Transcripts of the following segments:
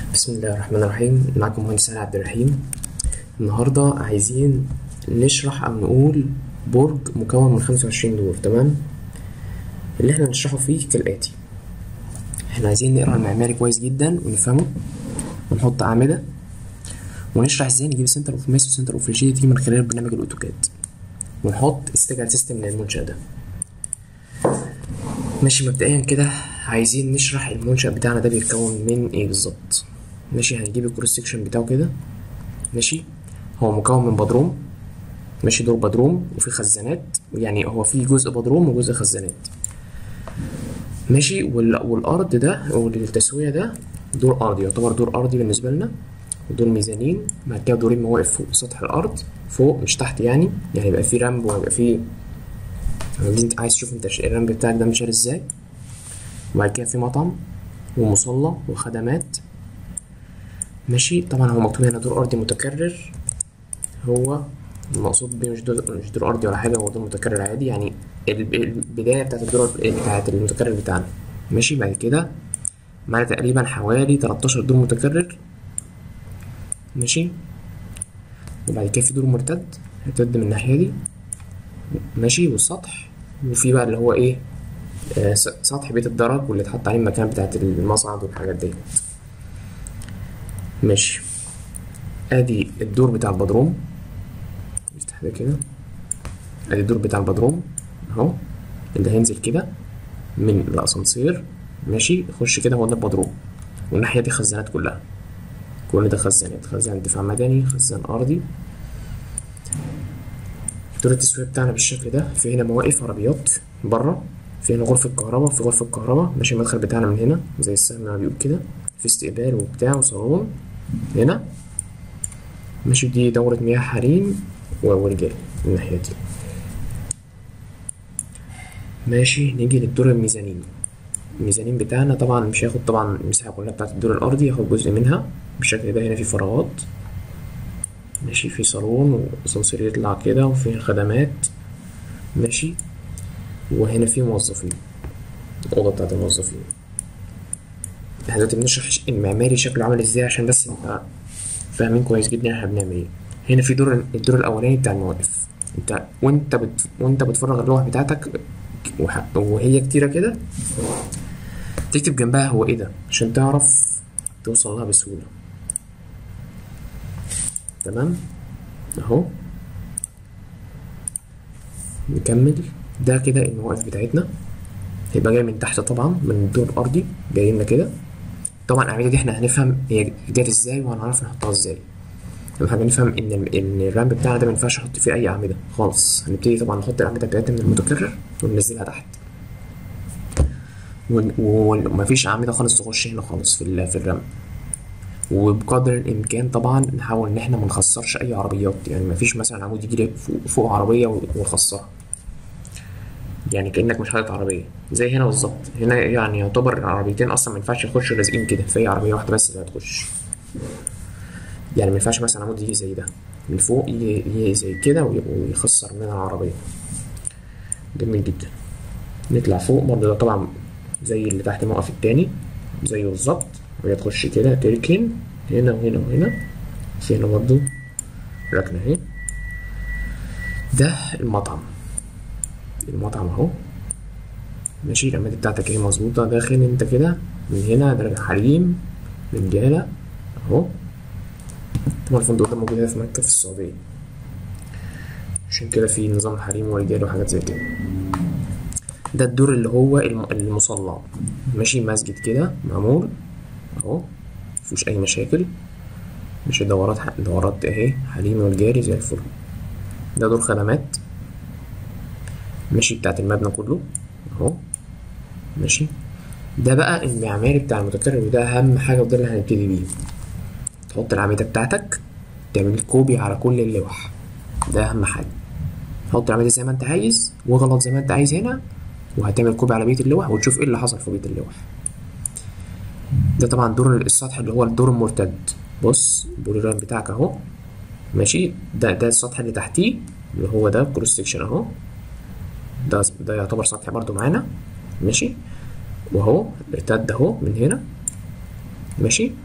بسم الله الرحمن الرحيم معكم مهندس علي عبد الرحيم النهاردة عايزين نشرح أو نقول برج مكون من خمسة وعشرين دور تمام اللي احنا نشرحه فيه كالآتي احنا عايزين نقرا المعماري كويس جدا ونفهمه ونحط أعمدة ونشرح ازاي نجيب سنتر اوف ماس وسنتر اوف ريجيديتي من خلال برنامج الاوتوكاد ونحط استجعال سيستم للمنشأ ده ماشي مبدئيا كده عايزين نشرح المنشأ بتاعنا ده بيتكون من ايه بالظبط ماشي هنجيب الكروس سكشن بتاعه كده ماشي هو مكون من بدروم ماشي دور بدروم وفي خزانات يعني هو في جزء بدروم وجزء خزانات ماشي وال... والارض ده والتسوية ده دور ارضي يعتبر دور ارضي بالنسبة لنا ودول ميزانين بعد كده دورين مواقف فوق سطح الارض فوق مش تحت يعني يعني يبقى في رامب ويبقى في انت عايز تشوف انت الرامب بتاعك ده مشال ازاي وبعد كده في مطعم ومصلى وخدمات ماشي طبعا هو مكتوب هنا دور ارضي متكرر هو المقصود بيه مش دور مش دور ارضي ولا حاجه هو دور متكرر عادي يعني البدايه بتاعت الدور بتاعت المتكرر بتاعنا ماشي بعد كده معانا تقريبا حوالي 13 دور متكرر ماشي وبعد كده في دور مرتد مرتد من الناحيه دي ماشي والسطح وفي بقى اللي هو ايه آه سطح بيت الدرج واللي اتحط عليه المكان بتاعت المصعد والحاجات دي ماشي ادي الدور بتاع البدروم نفتح ده كده ادي الدور بتاع البدروم اهو اللي هينزل كده من الاسانسير ماشي يخش كده هو ده البدروم والناحيه دي خزانات كلها كل ده خزانات خزان دفاع مدني خزان ارضي دور التسوية بتاعنا بالشكل ده في هنا مواقف عربيات بره في هنا غرفة كهرباء في غرفة كهرباء ماشي المدخل بتاعنا من هنا زي السهم ما بيقول كده في استقبال وبتاع وصالون هنا ماشي دي دورة مياه حريم ورجال من الناحية دي ماشي نيجي للدور الميزانين الميزانين بتاعنا طبعا مش هياخد طبعا المساحة كلها بتاعت الدور الأرضي ياخد جزء منها بالشكل ده هنا في فراغات ماشي في صالون واسانسير يطلع كده وفي خدمات ماشي وهنا في موظفين الأوضة بتاعت الموظفين احنا دلوقتي بنشرح المعماري شكله عامل ازاي عشان بس نبقى فاهمين كويس جدا احنا بنعمل ايه هنا في دور الدور الأولاني بتاع المواقف انت وانت بت... وانت بتفرغ اللوح بتاعتك وح... وهي كتيرة كده تكتب جنبها هو ايه ده عشان تعرف توصل لها بسهولة تمام اهو نكمل ده كده المواقف بتاعتنا هيبقى جاي من تحت طبعا من الدور الارضي جاي لنا كده طبعا الاعمده دي احنا هنفهم هي جت ازاي وهنعرف نحطها ازاي اهم حاجه نفهم ان ان الرامب بتاعنا ده ما ينفعش نحط فيه اي اعمده خالص هنبتدي طبعا نحط الاعمده بتاعتنا من المتكرر وننزلها تحت ومفيش اعمده خالص تخش هنا خالص في في الرامب وبقدر الامكان طبعا نحاول ان احنا ما نخسرش اي عربيات يعني ما فيش مثلا عمود يجي فوق عربيه ونخسرها يعني كانك مش حاطط عربيه زي هنا بالظبط هنا يعني يعتبر العربيتين اصلا ما ينفعش يخشوا لازقين كده فهي عربيه واحده بس اللي هتخش يعني ما ينفعش مثلا عمود يجي زي ده من فوق يجي, يجي زي كده ويخسر منها العربيه جميل جدا نطلع فوق برضه ده طبعا زي اللي تحت الموقف التاني زيه بالظبط وهي تخش كده تركن هنا وهنا وهنا في هنا برضو ركنة اهي ده المطعم المطعم اهو ماشي الأماكن بتاعتك اهي مظبوطة داخل انت كده من هنا درجة حريم رجالة اهو طبعا الفندق ده موجود في مكة في السعودية عشان كده في نظام حريم ورجال وحاجات زي كده ده الدور اللي هو المصلى ماشي مسجد كده معمول اهو مفيهوش اي مشاكل مش دورات دورات اهي حليم والجاري زي الفل ده دور خدمات ماشي بتاعت المبنى كله اهو ماشي ده بقى المعماري بتاع المتكرر وده اهم حاجه وده اللي هنبتدي بيه تحط العميده بتاعتك تعمل كوبي على كل اللوح ده اهم حاجه حط العميده زي ما انت عايز واغلط زي ما انت عايز هنا وهتعمل كوبي على بقيه اللوح وتشوف ايه اللي حصل في بقيه اللوح ده طبعا دور السطح اللي هو الدور المرتد بص البوليران بتاعك اهو ماشي ده ده السطح اللي تحتيه اللي هو ده كروس سكشن اهو ده ده يعتبر سطح برضو معانا ماشي وهو ارتد اهو من هنا ماشي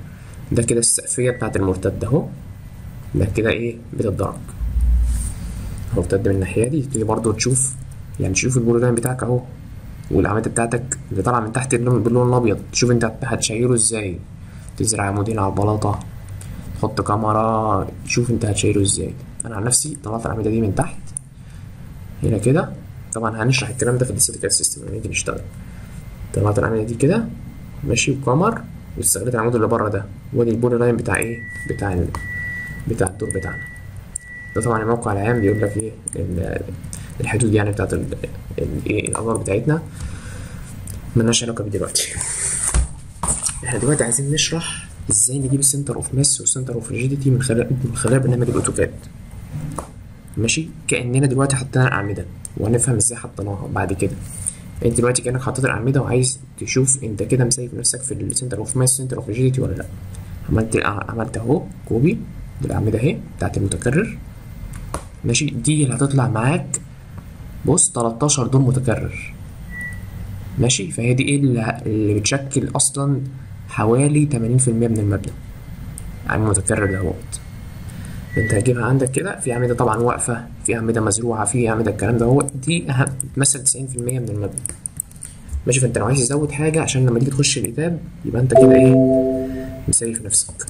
ده كده السقفيه بتاعت المرتد اهو ده كده ايه بتتدرج مرتد من الناحيه دي تيجي برضو تشوف يعني تشوف البول لاين بتاعك اهو والاعمده بتاعتك اللي طالعه من تحت اللون باللون الابيض تشوف انت هتشيله ازاي تزرع عمودين على البلاطه تحط كاميرا شوف انت هتشيله ازاي انا عن نفسي طلعت الاعمده دي من تحت هنا كده طبعا هنشرح الكلام ده في الديسيتيكال سيستم لما نيجي نشتغل طلعت الاعمده دي كده ماشي بكمر واستغلت العمود اللي بره ده وادي البول لاين بتاع ايه بتاع ال... بتاع الدور بتاعنا ده طبعا الموقع العام بيقول لك ايه ال- الحدود يعني بتاعت ال- ال- ايه الادوار بتاعتنا ملناش علاقه بيه دلوقتي احنا دلوقتي عايزين نشرح ازاي نجيب السنتر اوف ماس والسنتر اوف ريجيديتي من خلال من خلال برنامج الاوتوكاد ماشي كاننا دلوقتي حطينا الاعمده وهنفهم ازاي حطيناها بعد كده انت دلوقتي كانك حطيت الاعمده وعايز تشوف انت كده مسايف نفسك في السنتر اوف ماس سنتر اوف ريجيديتي ولا لا عملت عملت اهو كوبي للاعمده اهي بتاعت المتكرر ماشي دي اللي هتطلع معاك بص 13 دور متكرر ماشي فهي دي ايه اللي, اللي بتشكل اصلا حوالي 80% من المبنى على المتكرر دهوت انت هتجيبها عندك كده في اعمده طبعا واقفه في اعمده مزروعه في اعمده الكلام ده هو دي أهم- بتمثل 90% من المبنى ماشي فانت لو عايز تزود حاجه عشان لما تيجي تخش الكتاب يبقى انت كده ايه مسيف نفسك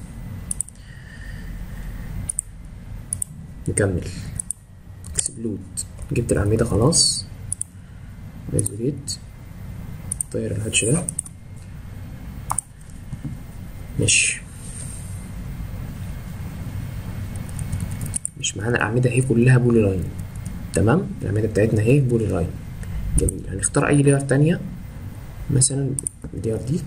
نكمل اكسبلود جبت الاعمده خلاص ايزوليت طير الهاتش ده ماشي مش معانا الأعمدة اهي كلها بولي لاين تمام الأعمدة بتاعتنا اهي بولي لاين جميل هنختار أي لير تانية مثلا اللير دي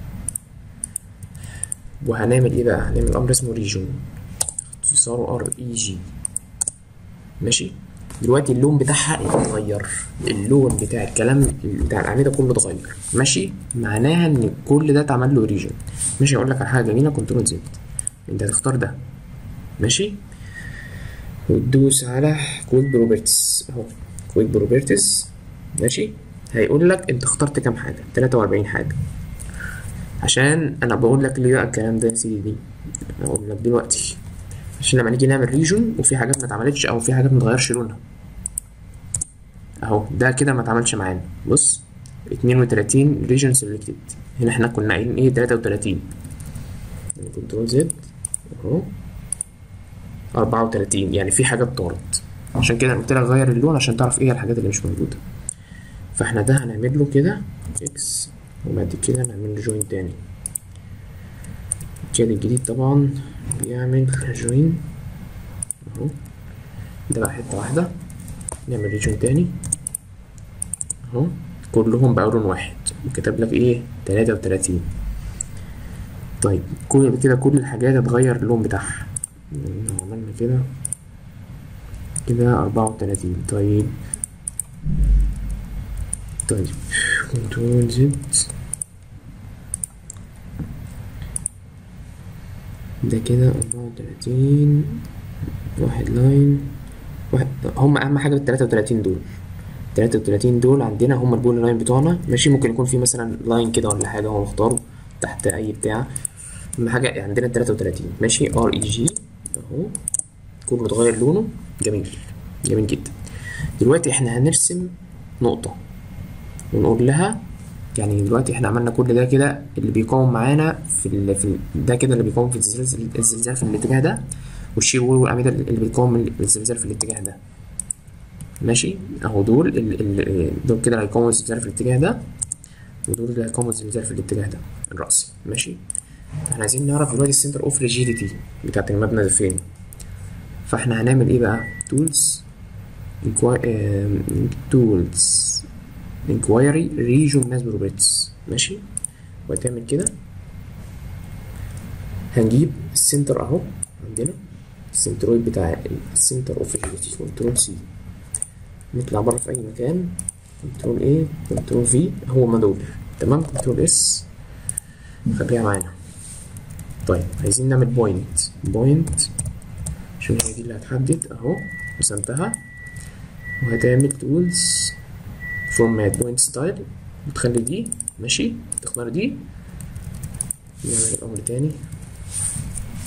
وهنعمل ايه بقى هنعمل أمر اسمه ريجون اختصاره ار اي جي ماشي دلوقتي اللون بتاعها اتغير اللون بتاع الكلام بتاع الأعمدة كله اتغير ماشي معناها ان كل ده اتعمل له ريجن ماشي اقول لك على حاجة جميلة كنترول زد انت هتختار ده ماشي وتدوس على كويك بروبرتيز اهو كويك بروبرتيز ماشي هيقول لك انت اخترت كام حاجة 43 حاجة عشان انا بقول لك ليه بقى الكلام ده يا سيدي دي اقول لك دلوقتي عشان لما نيجي نعمل ريجون وفي حاجات ما اتعملتش او في حاجات متغيرش لونها اهو ده كده ما اتعملش معانا بص 32 ريجن سيلكتد هنا احنا كنا قايلين ايه 33 كنترول زد اهو 34 يعني في حاجات طارت عشان كده قلت لك غير اللون عشان تعرف ايه الحاجات اللي مش موجوده فاحنا ده هنعمل له كده اكس وبعد كده نعمل له جوين تاني كده الجديد طبعا بيعمل جوين اهو ده بقى حته واحده نعمل ريجون تاني اهو كلهم بقى لون واحد وكتب لك ايه 33 طيب كل كده كل الحاجات اتغير اللون بتاعها لو عملنا كده كده أربعة وتلاتين طيب طيب كنترول زد ده كده أربعة وتلاتين واحد لاين واحد هم أهم حاجة التلاتة وتلاتين دول التلاتة وتلاتين دول عندنا هم البول لاين بتوعنا ماشي ممكن يكون في مثلا لاين كده ولا حاجة هو مختاره تحت أي بتاع أهم حاجة عندنا التلاتة وتلاتين ماشي ار اي جي اهو كله متغير لونه جميل جميل جدا دلوقتي احنا هنرسم نقطة ونقول لها يعني دلوقتي احنا عملنا كل ده كده اللي بيقاوم معانا في ال... في ال... ده كده اللي بيقاوم في الزلزال الزلزال في الاتجاه ده والشير وول والاعمده اللي بيقاوم الزلزال في الاتجاه ده ماشي اهو دول ال... ال... دول كده هيقاوموا الزلزال في الاتجاه ده ودول اللي هيقاوموا الزلزال في الاتجاه ده الرأسي ماشي احنا عايزين نعرف دلوقتي السنتر اوف ريجيديتي بتاعت المبنى ده فين فاحنا هنعمل ايه بقى تولز تولز انكوايري ريجون ماس بروبرتيز ماشي وهتعمل كده هنجيب السنتر اهو عندنا السنترويد بتاع السنتر اوف ريجيديتي كنترول سي نطلع بره في اي مكان كنترول ايه كنترول في هو ما دول تمام كنترول اس خليها معانا طيب عايزين نعمل بوينت بوينت عشان هي دي اللي هتحدد اهو رسمتها وهتعمل تولز فورمات بوينت ستايل وتخلي دي ماشي تختار دي نعمل الامر تاني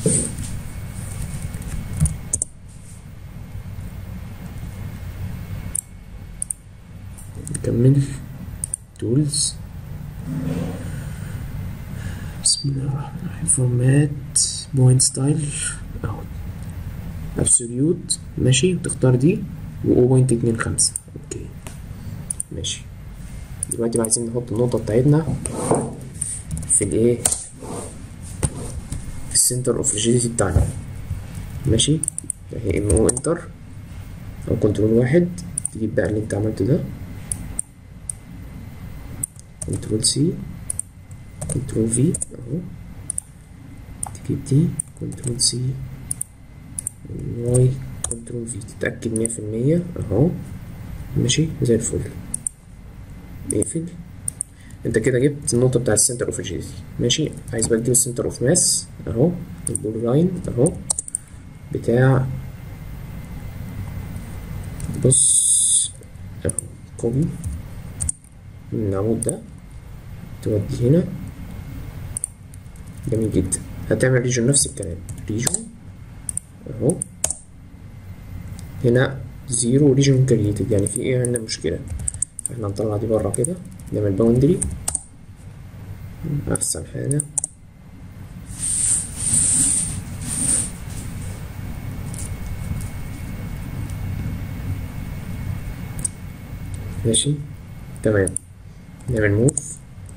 نكمل تولز بسم الله الرحمن الرحيم فورمات بوينت ستايل اهو ابسوليوت ماشي وتختار دي و 0.25 اوكي ماشي دلوقتي بقى عايزين نحط النقطة بتاعتنا في الايه في السنتر اوف ريجيديتي بتاعنا ماشي اهي ام او انتر او كنترول واحد تجيب بقى اللي انت عملته ده كنترول سي كنترول في اهو تجيب دي كنترول سي واي كنترول في تتأكد مية في المية اهو ماشي زي الفل اقفل انت كده جبت النقطة بتاع السنتر اوف ريجيديتي ماشي عايز بقى تجيب السنتر اوف ماس اهو البول لاين اهو بتاع بص اهو كوبي من العمود ده تودي هنا جميل جدا هتعمل ريجون نفس الكلام ريجون اهو هنا زيرو ريجون كرييتد يعني في ايه عندنا مشكلة احنا نطلع دي بره كده نعمل باوندري احسن حاجة ماشي تمام نعمل موف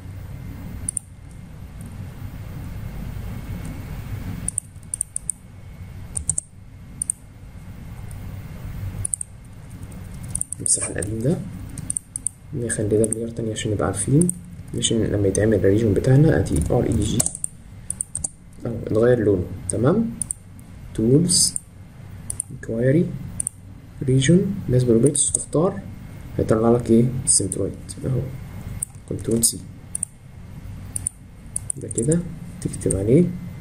نمسح القديم ده نخلي ده بلير تاني عشان نبقى عارفين عشان لما يتعمل الريجون بتاعنا ادي ار اي جي اهو نغير لونه تمام تولز انكوايري ريجون بالنسبة للبيتس تختار هيطلع لك ايه السنترويد اهو كنترول سي ده كده تكتب عليه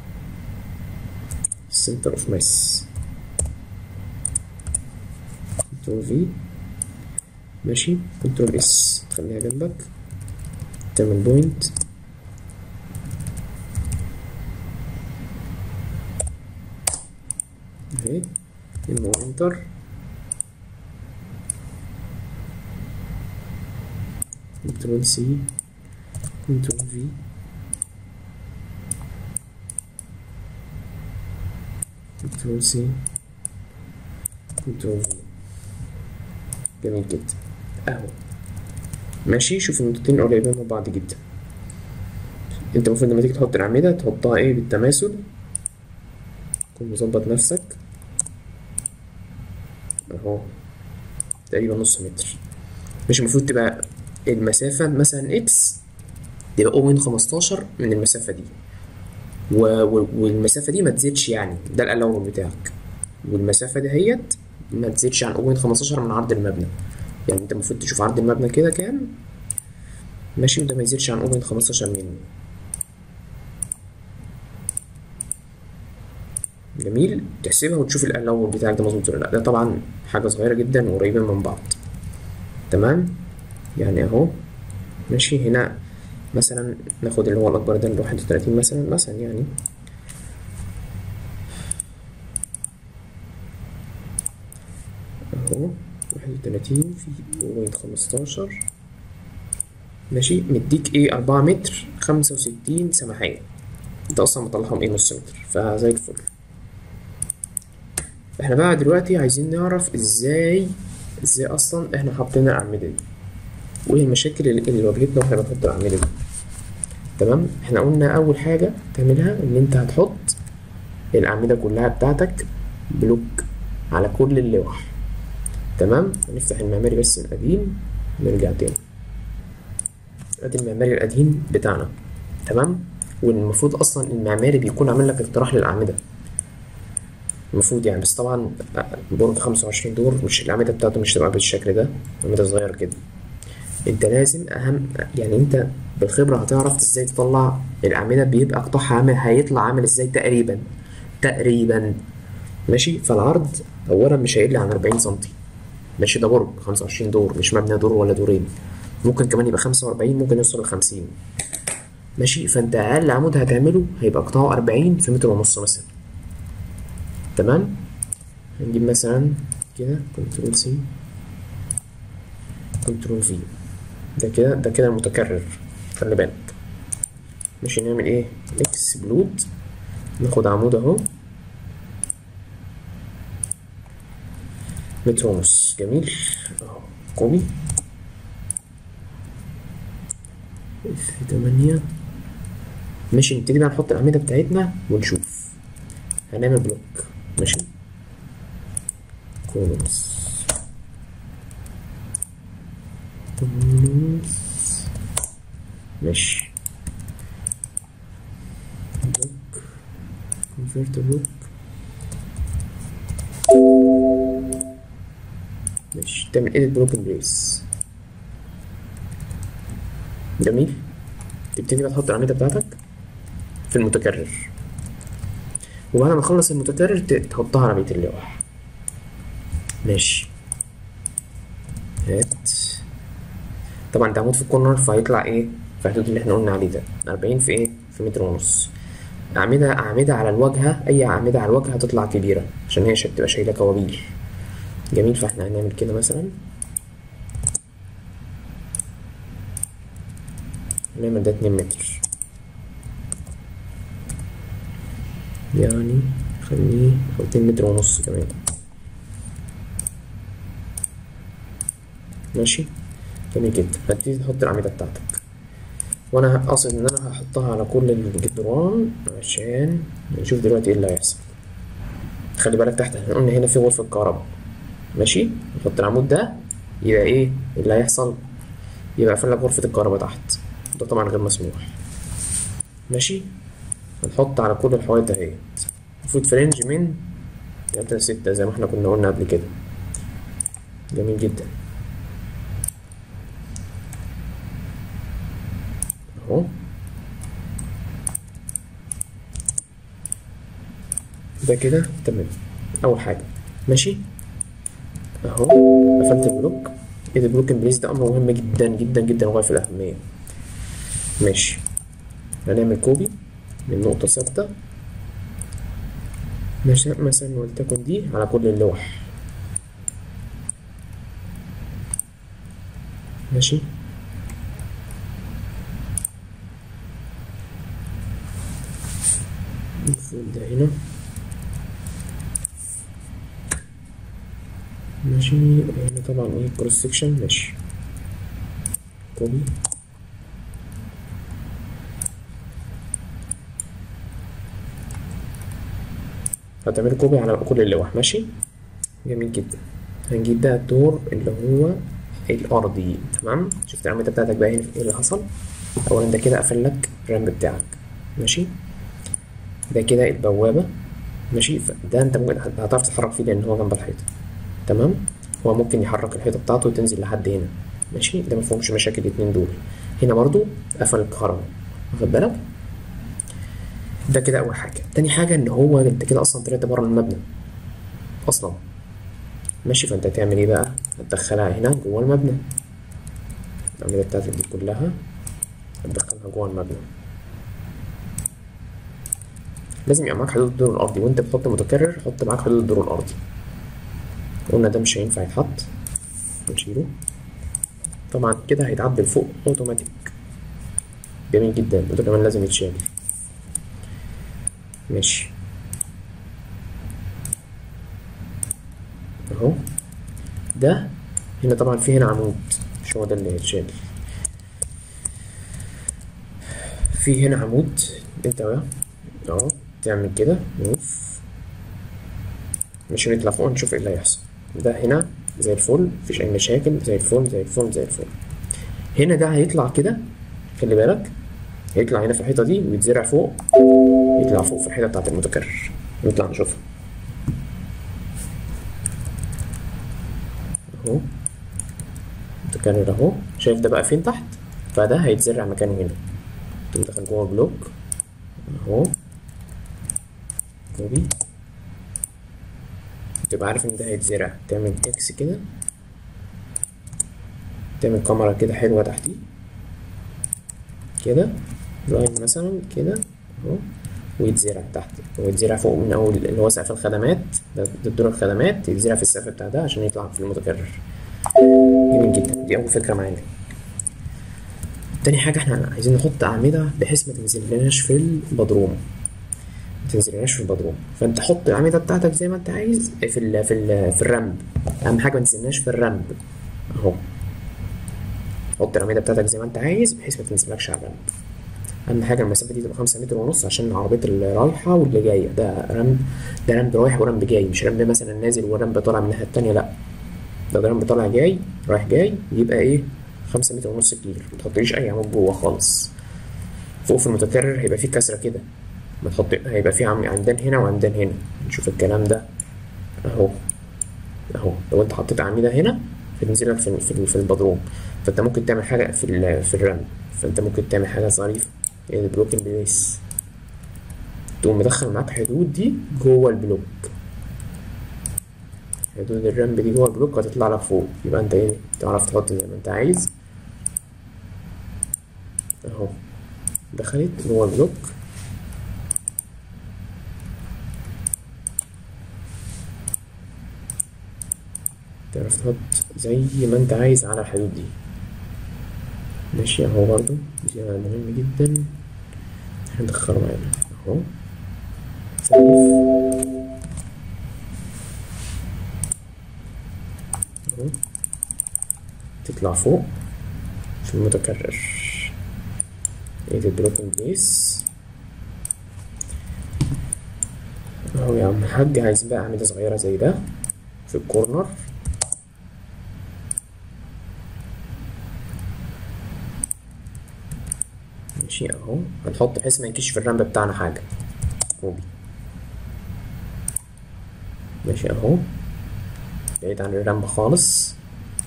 center of mass كنترول في ماشي كنترول اس تخليها جنبك تعمل بوينت اهي انه انتر كنترول سي كنترول في كنترول سي كنترول في جميل جدا اهو ماشي شوف النقطتين قريبين من بعض جدا انت المفروض لما تيجي تحط الاعمده تحطها ايه بالتماثل تكون مظبط نفسك اهو تقريبا نص متر مش المفروض تبقى المسافة مثلا اكس تبقى اوين خمستاشر من المسافة دي و... و... والمسافة دي ما تزيدش يعني ده الألون بتاعك والمسافة دهيت ما تزيدش عن اوين خمستاشر من عرض المبنى يعني انت المفروض تشوف عرض المبنى كده كام ماشي وده ما يزيدش عن اوين خمستاشر منه جميل تحسبها وتشوف الألون بتاعك ده مظبوط ولا لا ده طبعا حاجة صغيرة جدا وقريبة من بعض تمام يعني اهو ماشي هنا مثلا ناخد اللي هو الأكبر ده اللي واحد وتلاتين مثلا مثلا يعني اهو واحد وتلاتين في بوينت خمستاشر ماشي مديك ايه أربعة متر خمسة وستين سماحية انت أصلا مطلعهم ايه نص متر فزي الفل احنا بقى دلوقتي عايزين نعرف ازاي ازاي اصلا احنا حاطين الأعمدة دي وايه المشاكل اللي اللي واجهتنا واحنا بنحط الأعمدة دي تمام احنا قلنا اول حاجة تعملها ان انت هتحط الأعمدة كلها بتاعتك بلوك على كل اللوح تمام هنفتح المعماري بس القديم نرجع تاني ادي المعماري القديم بتاعنا تمام والمفروض اصلا المعماري بيكون عامل لك اقتراح للأعمدة المفروض يعني بس طبعا برج خمسة وعشرين دور مش الأعمدة بتاعته مش تبقى بالشكل ده أعمدة صغيرة كده انت لازم اهم يعني انت بالخبرة هتعرف ازاي تطلع الأعمدة بيبقى قطعها عامل هيطلع عامل ازاي تقريبا تقريبا ماشي فالعرض أولا مش هيقل عن أربعين سنتي ماشي ده برج خمسة وعشرين دور مش مبنى دور ولا دورين ممكن كمان يبقى خمسة وأربعين ممكن يوصل لخمسين ماشي فانت أقل عمود هتعمله هيبقى قطعه أربعين في متر ونص مثلا تمام هنجيب مثلا كده كنترول سي كنترول في ده كده ده كده المتكرر خلي بالك ماشي نعمل ايه اكسبلود ناخد عمود اهو متر ونص جميل اهو كوبي اف تمانية ماشي نبتدي بقى نحط الأعمدة بتاعتنا ونشوف هنعمل بلوك ماشي كولومز كولومز ماشي بلوك convert بلوك ماشي تعمل edit block in place جميل تبتدي بقى تحط الأعمدة بتاعتك في المتكرر وبعد ما تخلص المتكرر ت- تحطها على بقية اللوح ماشي هات طبعا ده عمود في الكورنر فهيطلع ايه في الحدود اللي احنا قلنا عليه ده 40 في ايه في متر ونص أعمدة أعمدة على الواجهة أي أعمدة على الواجهة هتطلع كبيرة عشان هي عشان تبقى شايلة كوابيل جميل فاحنا هنعمل كده مثلا نعمل ده اتنين متر يعني خليه أو اتنين متر ونص كمان ماشي جميل جدا هتبتدي تحط الأعمدة بتاعتك وأنا قاصد إن أنا هحطها على كل الجدران عشان نشوف دلوقتي ايه اللي هيحصل خلي بالك تحت احنا قلنا هنا في غرفة كهرباء ماشي نحط العمود ده يبقى ايه اللي هيحصل يبقى قفل لك غرفة الكهرباء تحت ده طبعا غير مسموح ماشي هنحط على كل الحوايط دهيت المفروض في رينج من تلاتة لستة زي ما احنا كنا قلنا قبل كده جميل جدا اهو ده كده تمام اول حاجة ماشي اهو قفلت البلوك ايه ده بلوك بليس ده امر مهم جدا جدا جدا وغاية في الاهمية ماشي هنعمل كوبي من نقطة ثابتة ماشي مثلا ولتكن دي على كل اللوح ماشي المفروض ده هنا ماشي هنا طبعا ايه كروس سكشن ماشي كوبي هتعمل كوبي على كل اللوح ماشي جميل جدا هنجيب بقى الدور اللي هو الارضي تمام شفت العمودة بتاعتك بقى هنا ايه اللي حصل اولا ده كده قفل لك الرامب بتاعك ماشي ده كده البوابة ماشي ده انت ممكن هتعرف تتحرك فيه لان هو جنب الحيطة تمام هو ممكن يحرك الحيطة بتاعته وتنزل لحد هنا ماشي ده مفهومش مشاكل الاتنين دول هنا برضو قفل الكهرباء واخد بالك ده كده اول حاجة تاني حاجة ان هو انت كده اصلا طلعت بره المبنى اصلا ماشي فانت هتعمل ايه بقى هتدخلها هنا جوه المبنى الأعمدة بتاعتك دي كلها هتدخلها جوه المبنى لازم يبقى معاك حدود الدور الأرضي وأنت بتحط متكرر حط معاك حدود الدور الأرضي قلنا ده مش هينفع يتحط نشيله طبعا كده هيتعدل فوق اوتوماتيك جميل جدا وده كمان لازم يتشال ماشي اهو ده هنا طبعا في هنا عمود مش هو ده اللي هيتشال في هنا عمود انت بقى اهو تعمل كده موف مش نطلع فوق نشوف ايه اللي هيحصل ده هنا زي الفل مفيش اي مشاكل زي الفل زي الفل زي الفل هنا ده هيطلع كده خلي بالك هيطلع هنا في الحيطه دي ويتزرع فوق يطلع فوق في الحيطه بتاعت المتكرر نطلع نشوفها اهو متكرر اهو شايف ده بقى فين تحت فده هيتزرع مكانه هنا تقوم داخل جوه البلوك اهو كوبي تبقى عارف ان ده هيتزرع تعمل اكس كده تعمل كاميرا كده حلوة تحتيه كده لاين مثلا كده اهو ويتزرع تحت ويتزرع فوق من اول اللي هو سقف الخدمات ده ده دور الخدمات يتزرع في السقف بتاع ده عشان يطلع في المتكرر جميل جدا دي اول فكره معانا تاني حاجه احنا عايزين نحط اعمده بحيث ما تنزلناش في البدروم ما تنزلناش في البدروم فانت حط الاعمده بتاعتك زي ما انت عايز في ال في ال في الرمب اهم حاجه ما تنزلناش في الرمب اهو حط الاعمده بتاعتك زي ما انت عايز بحيث ما تنزلكش على الرمب اهم حاجه المسافه دي تبقى 5 متر ونص عشان العربيات اللي رايحه واللي جايه ده رمب ده رمب رايح ورمب جاي مش رمب مثلا نازل ورمب طالع من الناحيه التانيه لا ده ده رمب طالع جاي رايح جاي يبقى ايه 5 متر ونص كبير ما تحطليش اي عمود جوه خالص فوق في المتكرر هيبقى فيه كسره كده ما تحط هيبقى فيه عم- عمدان هنا وعمدان هنا نشوف الكلام ده اهو اهو لو انت حطيت اعمده هنا هتنزل لك في في في البدروم فانت ممكن تعمل حاجه في ال- في الرمل فانت ممكن تعمل حاجه ظريفه هي البلوك بليس تقوم مدخل معاك حدود دي جوه البلوك حدود الرمب دي جوه البلوك هتطلع لك فوق يبقى انت ايه تعرف تحط زي ما انت عايز اهو دخلت جوه البلوك تعرف تحط زي ما انت عايز على الحدود دي ماشي اهو برضو دي مهم جدا هندخله معانا اهو سيف اهو تطلع فوق في المتكرر ايد البروكن بليس اهو يا عم الحاج عايز بقى اعمل صغيرة زي ده في الكورنر ماشي اهو هنحط بحيث ما يجيش في الرمب بتاعنا حاجة كوبي ماشي اهو بعيد عن الرمب خالص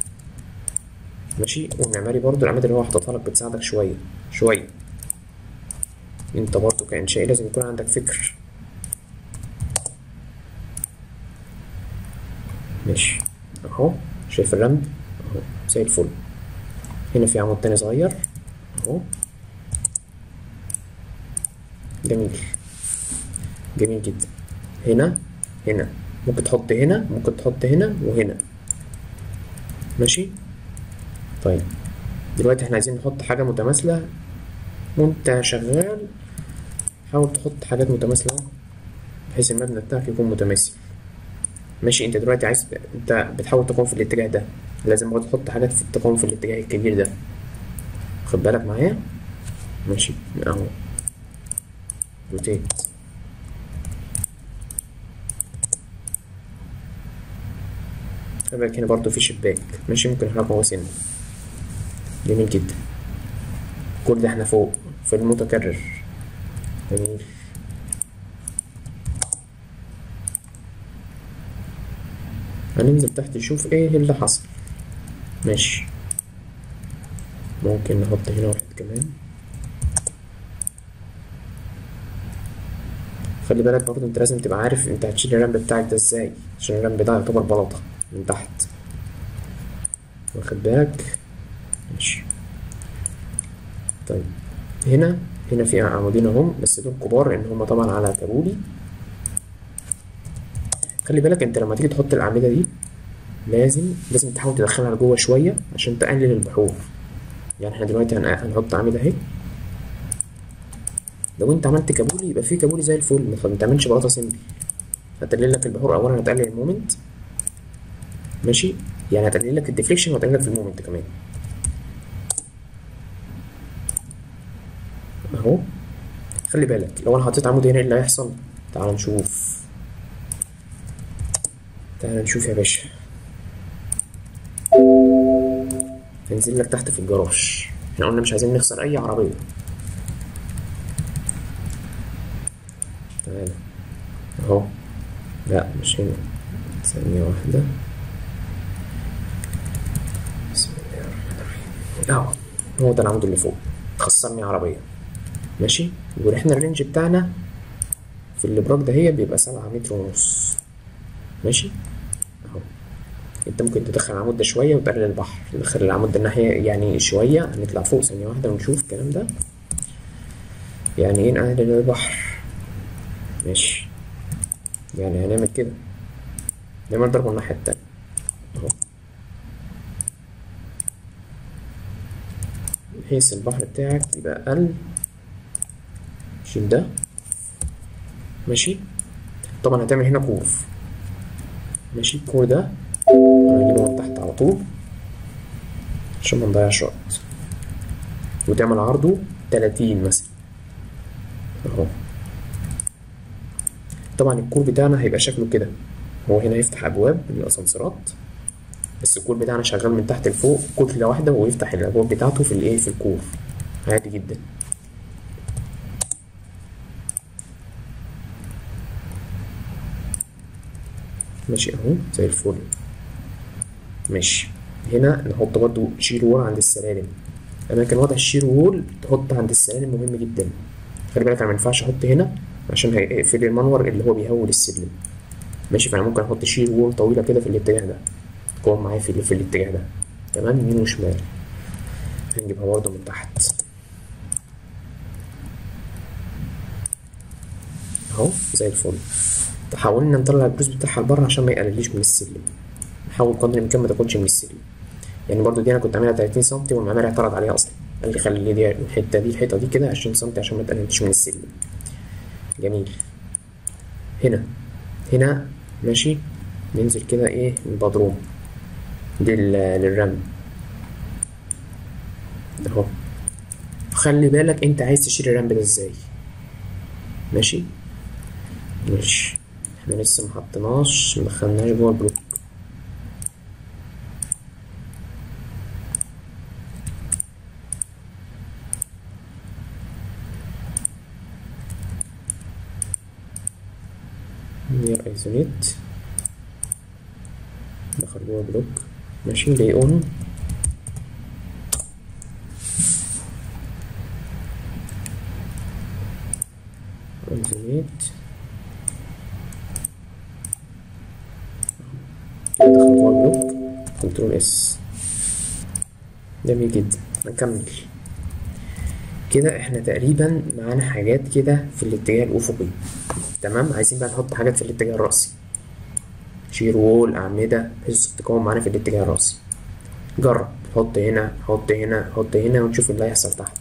ماشي والمعماري برضو الأعمدة اللي هو حاططها لك بتساعدك شوية شوية انت برضو كإنشائي لازم يكون عندك فكر ماشي اهو شايف الرمب اهو زي الفل هنا في عمود تاني صغير اهو جميل جميل جدا هنا هنا ممكن تحط هنا ممكن تحط هنا وهنا ماشي طيب دلوقتي احنا عايزين نحط حاجة متماثلة وانت شغال حاول تحط حاجات متماثلة بحيث المبنى بتاعك يكون متماثل ماشي انت دلوقتي عايز انت بتحاول تقوم في الاتجاه ده لازم برضه تحط حاجات في تقوم في الاتجاه الكبير ده خد بالك معايا ماشي اهو روتيت خلي بالك هنا برضه في شباك ماشي ممكن نحركه هو سنة جميل جدا كل ده احنا فوق في المتكرر جميل هننزل تحت نشوف ايه اللي حصل ماشي ممكن نحط هنا واحد كمان خلي بالك برضه انت لازم تبقى عارف انت هتشيل الرمب بتاعك ده ازاي عشان الرمب ده يعتبر بلاطة من تحت واخد بالك ماشي طيب هنا هنا في عمودين اهم بس دول كبار لان هما طبعا على كابولي خلي بالك انت لما تيجي تحط الاعمده دي لازم لازم تحاول تدخلها لجوه شويه عشان تقلل البحور يعني احنا دلوقتي هن- هنحط اعمده اهي لو انت عملت كابولي يبقى في كابولي زي الفل ما تعملش بلاطه سمبل هتقلل لك البحور اولا هتقلل المومنت ماشي يعني هتقلل لك الديفليكشن وهتقلل لك المومنت كمان اهو خلي بالك لو انا حطيت عمود هنا ايه اللي هيحصل تعال نشوف تعال نشوف يا باشا هنزل لك تحت في الجراج احنا قلنا مش عايزين نخسر اي عربيه تعالى اهو لا مش هنا ثانية واحدة بسم الله الرحمن الرحيم اهو هو ده العمود اللي فوق خسرني عربية ماشي واحنا الرينج بتاعنا في الابراج ده هي بيبقى سبعة متر ونص ماشي اهو انت ممكن تدخل العمود ده شوية وتقلل البحر تدخل العمود ده الناحية يعني شوية هنطلع فوق ثانية واحدة ونشوف الكلام ده يعني ايه نقلل البحر ماشي يعني هنعمل كده نعمل ضربة الناحية التانية اهو بحيث البحر بتاعك يبقى أقل شيل ده ماشي طبعا هتعمل هنا كور ماشي الكور ده هنجيبه من تحت على طول عشان ما نضيعش وقت وتعمل عرضه تلاتين مثلا اهو طبعا الكور بتاعنا هيبقى شكله كده هو هنا يفتح ابواب للاسانسيرات بس الكور بتاعنا شغال من تحت لفوق كتلة واحدة ويفتح الابواب بتاعته في الايه في الكور عادي جدا ماشي اهو زي الفل ماشي هنا نحط برضو شير وول عند السلالم اماكن وضع الشير وول تحط عند السلالم مهم جدا خلي بالك انا ما ينفعش احط هنا عشان هيقفل المنور اللي هو بيهول السلم ماشي فانا ممكن احط شير وول طويله كده في الاتجاه ده تقوم معايا في, في الاتجاه ده تمام يمين وشمال هنجيبها برضه من تحت اهو زي الفل حاولنا نطلع البروز بتاعها لبره عشان ما يقلليش من السلم نحاول قدر الامكان ما تاخدش من السلم يعني برضو دي انا كنت عاملها 30 سم والمعماري اعترض عليها اصلا قال لي خلي دي الحته دي الحيطه دي كده 20 سم عشان ما تقللش من السلم جميل هنا هنا ماشي ننزل كده ايه البدروم دي للرمل اهو خلي بالك انت عايز تشيل الرمل ده ازاي ماشي ماشي احنا لسه محطناش مدخلناش جوه البلوك نير ايزوليت دخل جوه بلوك ماشي لي اون ايزوليت كده دخل جوه البلوك كنترول اس جميل جدا نكمل كده احنا تقريبا معانا حاجات كده في الاتجاه الافقي تمام عايزين بقى نحط حاجات في الاتجاه الرأسي شير وول أعمدة بحيث تقوم معانا في الاتجاه الرأسي جرب حط هنا حط هنا حط هنا ونشوف اللي هيحصل تحت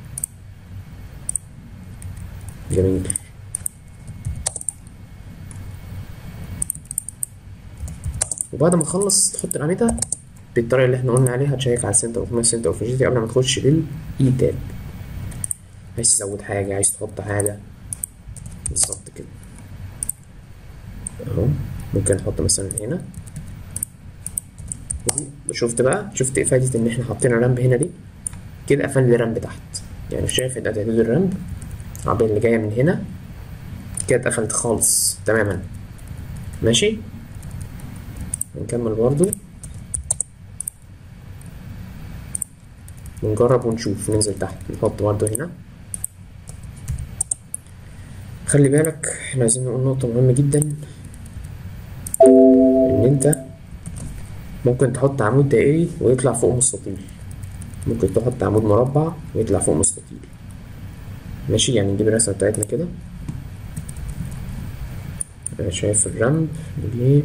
جميل وبعد ما تخلص تحط الأعمدة بالطريقة اللي احنا قلنا عليها تشيك على السنتر اوف ماس سنتر اوف قبل ما تخش بالاي تاب عايز تزود حاجة عايز تحط حاجة بالظبط كده اهو ممكن نحط مثلا هنا شفت بقى شفت افادة ان احنا حاطين رامب هنا دي كده قفل لي رامب تحت يعني شايف اعدادات الرامب العربية اللي جاية من هنا كده اتقفلت خالص تماما ماشي نكمل برضو ونجرب ونشوف ننزل تحت نحط برضو هنا خلي بالك احنا عايزين نقول نقطة مهمة جدا ان انت ممكن تحط عمود دائري ويطلع فوق مستطيل ممكن تحط عمود مربع ويطلع فوق مستطيل ماشي يعني نجيب الرسمة بتاعتنا كده شايف الرمب نجيب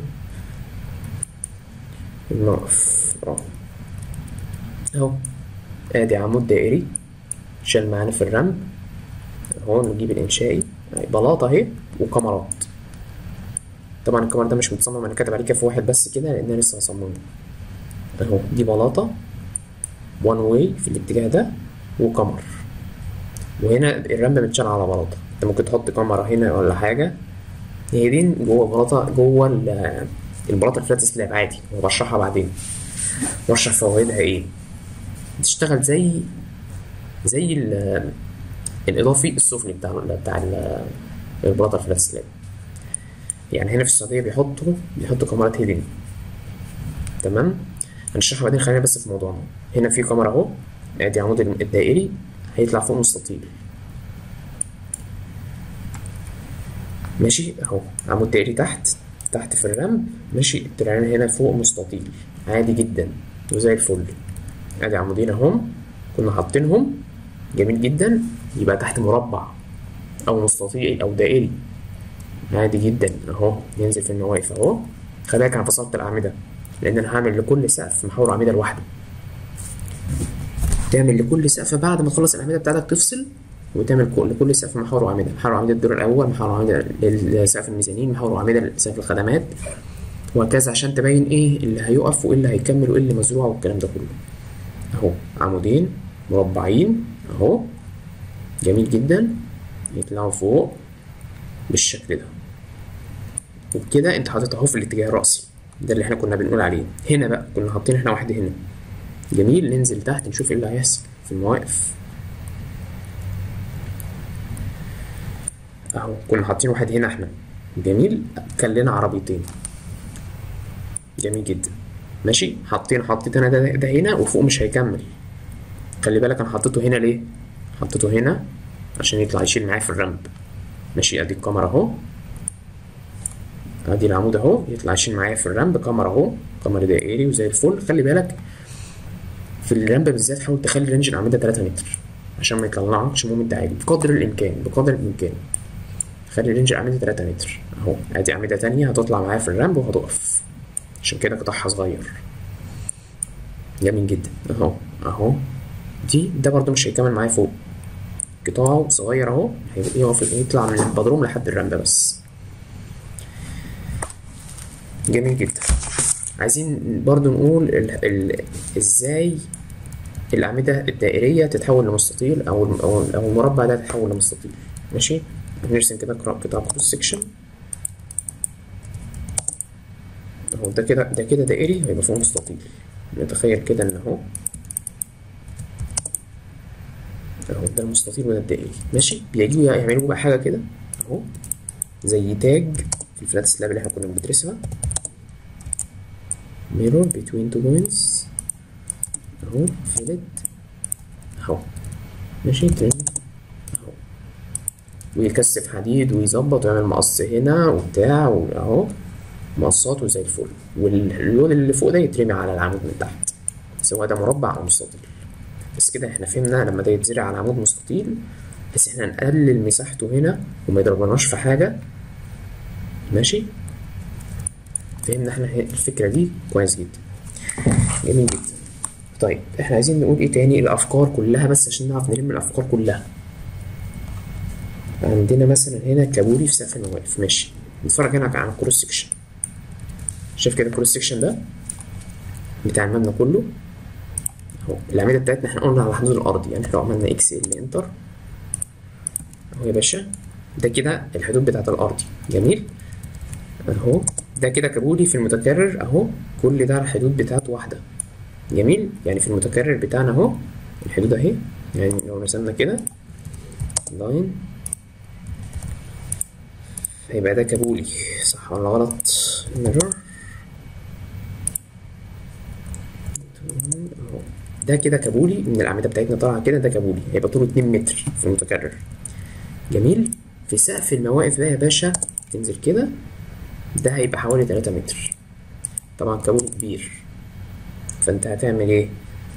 نقف اه اهو ادي عمود دائري شال معانا في الرمب اهو نجيب الانشائي بلاطة اهي وكاميرات طبعا الكاميرا ده مش متصمم انا كاتب عليه كف واحد بس كده لان انا لسه هصممه اهو دي بلاطة وان واي في الاتجاه ده وكمر وهنا الرمب متشال على بلاطة انت ممكن تحط كاميرا هنا ولا حاجة هي دي جوه بلاطة جوه البلاطة الفلات سلاب عادي وبشرحها بعدين واشرح فوائدها ايه بتشتغل زي زي الاضافي السفلي بتاع بتاع البلاطه الفلات سلاب يعني هنا في السعوديه بيحطوا بيحطوا كاميرات هيدن تمام هنشرحها بعدين خلينا بس في موضوعنا هنا في كاميرا اهو ادي عمود الدائري هيطلع فوق مستطيل ماشي اهو عمود دائري تحت تحت في الرمب ماشي طلع لنا هنا فوق مستطيل عادي جدا وزي الفل ادي عمودين اهم كنا حاطينهم جميل جدا يبقى تحت مربع او مستطيل او دائري عادي جدا اهو ننزل في المواقف اهو خلي بالك انا فصلت الاعمده لان انا هعمل لكل سقف محور اعمده لوحده تعمل لكل سقف بعد ما تخلص الاعمده بتاعتك تفصل وتعمل كل- لكل سقف محور واعمده محور واعمده الدور الاول محور واعمده لسقف الميزانين محور واعمده لسقف الخدمات وهكذا عشان تبين ايه اللي هيقف وايه اللي هيكمل وايه اللي مزروع والكلام ده كله اهو عمودين مربعين اهو جميل جدا يطلعوا فوق بالشكل ده وبكده انت حاطط اهو في الاتجاه الرأسي ده اللي احنا كنا بنقول عليه هنا بقى كنا حاطين احنا واحد هنا جميل ننزل تحت نشوف ايه اللي هيحصل في المواقف اهو كنا حاطين واحد هنا احنا جميل كان لنا عربيتين جميل جدا ماشي حاطين حطيت انا ده, ده هنا وفوق مش هيكمل خلي بالك انا حطيته هنا ليه حطيته هنا عشان يطلع يشيل معايا في الرمب ماشي ادي الكاميرا اهو ادي العمود اهو يطلع يشيل معايا في الرمب كاميرا اهو كاميرا دائري وزي الفل خلي بالك في الرمب بالذات حاول تخلي رينج الاعمده 3 متر عشان ما يطلعكش مومنت عالي بقدر الامكان بقدر الامكان خلي رينج الاعمده 3 متر اهو ادي اعمده تانية هتطلع معايا في الرمب وهتقف عشان كده قطعها صغير جميل جدا اهو اهو دي ده برضو مش هيكمل معايا فوق قطاعه صغير اهو هيبقى يقف يطلع من البدروم لحد الرمب بس جميل جدا عايزين برضو نقول ال ال ازاي الأعمدة الدائرية تتحول لمستطيل أو الم- أو أو المربع ده تتحول لمستطيل ماشي هنرسم كده قطاع قطاع كروس سكشن اهو ده كده ده كده دائري هيبقى فوق مستطيل نتخيل كده ان اهو اهو ده المستطيل وده الدائري ماشي بيجوا يعملوا بقى حاجه كده اهو زي تاج في الفلات سلاب اللي احنا كنا بندرسها mirror between two points اهو فيلت اهو ماشي تاني اهو ويكثف حديد ويظبط ويعمل مقص هنا وبتاع اهو مقصات وزي الفل واللون اللي فوق ده يترمي على العمود من تحت سواء ده مربع او مستطيل بس كده احنا فهمنا لما ده يتزرع على عمود مستطيل بس احنا نقلل مساحته هنا وما يضربناش في حاجة ماشي فهمنا احنا الفكرة دي كويس جدا جميل جدا طيب احنا عايزين نقول ايه تاني الافكار كلها بس عشان نعرف نلم الافكار كلها عندنا مثلا هنا كابوري في سقف المواقف ماشي نتفرج هنا على الكروس سكشن شايف كده الكروس سكشن ده بتاع المبنى كله اهو الاعمده بتاعتنا احنا قلنا على حدود الارض يعني احنا لو عملنا اكس ال انتر اهو يا باشا ده كده الحدود بتاعت الارض جميل اهو ده كده كابولي في المتكرر اهو كل ده الحدود بتاعته واحده جميل يعني في المتكرر بتاعنا اهو الحدود اهي يعني لو رسمنا كده لاين هيبقى ده كابولي صح ولا غلط ميرور اهو ده كده كابولي من الاعمده بتاعتنا طالعه كده ده كابولي هيبقى طوله 2 متر في المتكرر جميل في سقف المواقف بقى يا باشا تنزل كده ده هيبقى حوالي 3 متر طبعا كابولي كبير فانت هتعمل ايه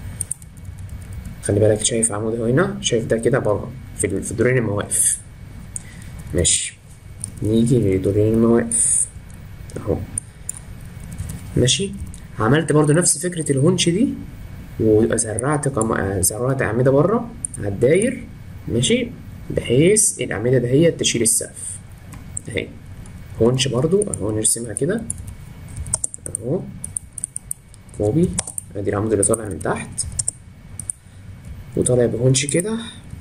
خلي بالك شايف عمود اهو هنا شايف ده كده بره في في دورين المواقف ماشي نيجي لدورين المواقف اهو ماشي عملت برضو نفس فكرة الهونش دي وزرعت كم... زرعت أعمدة بره على الداير ماشي بحيث الأعمدة دهيت تشيل السقف اهي هونش برضو اهو نرسمها كده اهو كوبي ادي العمود اللي طالع من تحت وطالع بهونش كده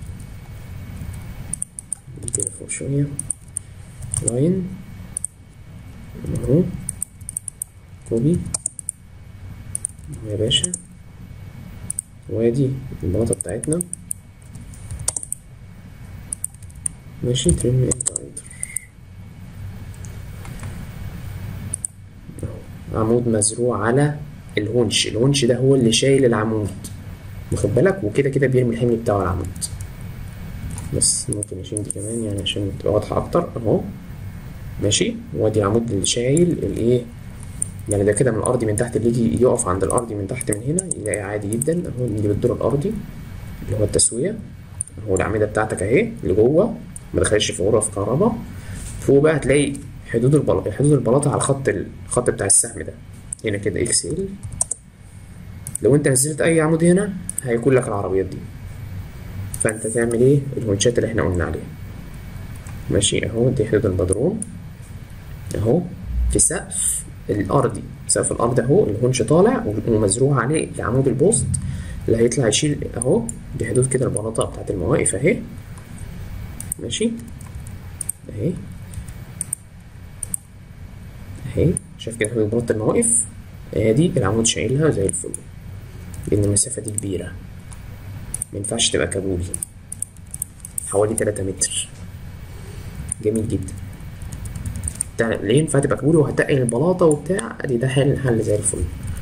دي كده فوق شوية لاين اهو كوبي اهو يا باشا وادي البلاطة بتاعتنا ماشي ترم انتر انتر اهو عمود مزروع على الهونش الهونش ده هو اللي شايل العمود واخد بالك وكده كده بيرمي الحمل بتاعه على العمود بس ممكن نشيل دي كمان يعني عشان تبقى واضحة أكتر أهو ماشي وادي العمود اللي شايل الإيه يعني ده كده من الأرضي من تحت اللي يجي يقف عند الأرضي من تحت من هنا يلاقي عادي جدا أهو نيجي بالدور الأرضي اللي هو التسوية أهو الأعمدة بتاعتك أهي اللي جوه ما دخلتش في غرف كهرباء فوق بقى هتلاقي حدود البلاطه حدود البلاطه على الخط الخط بتاع السهم ده هنا كده اكس ال لو انت نزلت اي عمود هنا هيكون لك العربيات دي فانت تعمل ايه الونشات اللي احنا قلنا عليها ماشي اهو دي حدود البدروم اهو في سقف الارضي سقف الارض اهو الهونش طالع ومزروع عليه عمود البوست اللي هيطلع يشيل اهو دي حدود كده البلاطه بتاعت المواقف اهي ماشي اهي اهي شايف كده حدود بلاطه المواقف ادي العمود شايلها زي الفل لان المسافه دي كبيره مينفعش تبقى كابولي حوالي تلاتة متر جميل جدا ليه ينفع تبقى كابولي وهتقل البلاطه وبتاع ادي ده حل حل زي الفل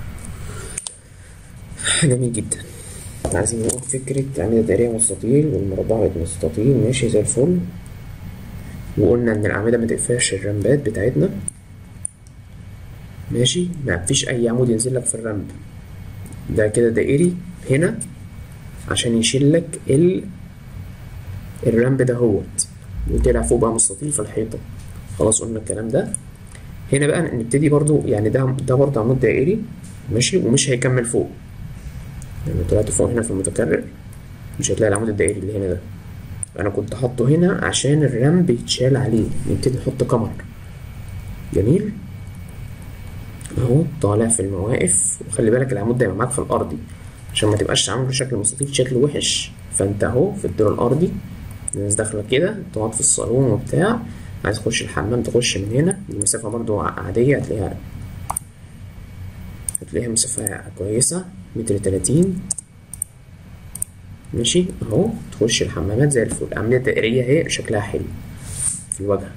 جميل جدا عايزين نقول فكرة أعمدة دائرية مستطيل والمربع بقت مستطيل ماشي زي الفل وقلنا إن الأعمدة ما تقفلش الرمبات بتاعتنا ماشي ما فيش أي عمود ينزل لك في الرمب ده كده دائري هنا عشان يشيل لك ال الرمب ده هوت وطلع فوق بقى مستطيل في الحيطة خلاص قلنا الكلام ده هنا بقى نبتدي برضو يعني ده ده برضو عمود دائري ماشي ومش هيكمل فوق يعني طلعت فوق هنا في المتكرر مش هتلاقي العمود الدائري اللي هنا ده انا كنت حاطه هنا عشان الرمب يتشال عليه نبتدي نحط كمر جميل اهو طالع في المواقف وخلي بالك العمود ده يبقى معاك في الارضي عشان ما تبقاش عامل بشكل مستطيل شكل وحش فانت اهو في الدور الارضي الناس داخله كده تقعد في الصالون وبتاع عايز تخش الحمام تخش من هنا دي مسافه برضو عاديه هتلاقيها هتلاقيها مسافه كويسه متر تلاتين ماشي اهو تخش الحمامات زي الفل عملية دائرية اهي شكلها حلو في الواجهة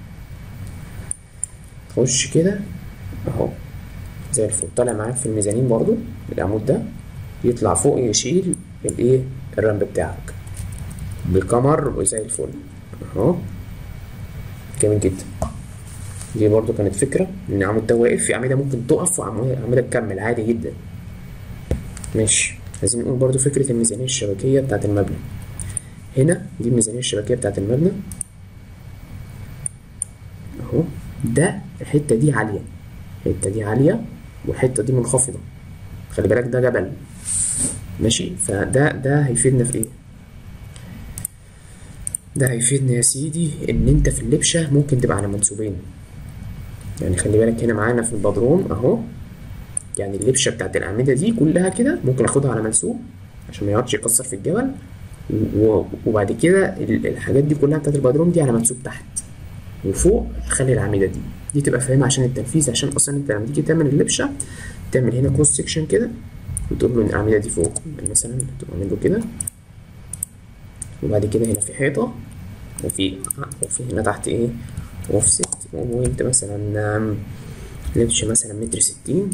تخش كده اهو زي الفل طالع معاك في الميزانين برضو العمود ده يطلع فوق يشيل الايه الرمب بتاعك بالكمر وزي الفل اهو جميل جدا دي برضو كانت فكرة ان العمود ده واقف في اعمدة ممكن تقف وعمودة تكمل عادي جدا ماشي عايزين نقول برضو فكرة الميزانية الشبكية بتاعة المبنى هنا دي الميزانية الشبكية بتاعة المبنى اهو ده الحتة دي عالية الحتة دي عالية والحتة دي منخفضة خلي بالك ده جبل ماشي فده ده هيفيدنا في ايه ده هيفيدنا يا سيدي ان انت في اللبشة ممكن تبقى على منسوبين يعني خلي بالك هنا معانا في البدروم اهو يعني اللبشه بتاعت الاعمده دي كلها كده ممكن اخدها على منسوب عشان ما يقعدش يكسر في الجبل وبعد كده الحاجات دي كلها بتاعت البدروم دي على منسوب تحت وفوق اخلي الاعمده دي دي تبقى فاهمها عشان التنفيذ عشان اصلا انت لما تيجي تعمل اللبشه تعمل هنا كروس سكشن كده وتقول له ان الاعمده دي فوق مثلا تعمل له كده وبعد كده هنا في حيطه وفي وفي هنا تحت ايه اوفست وانت مثلا لبشه مثلا متر ستين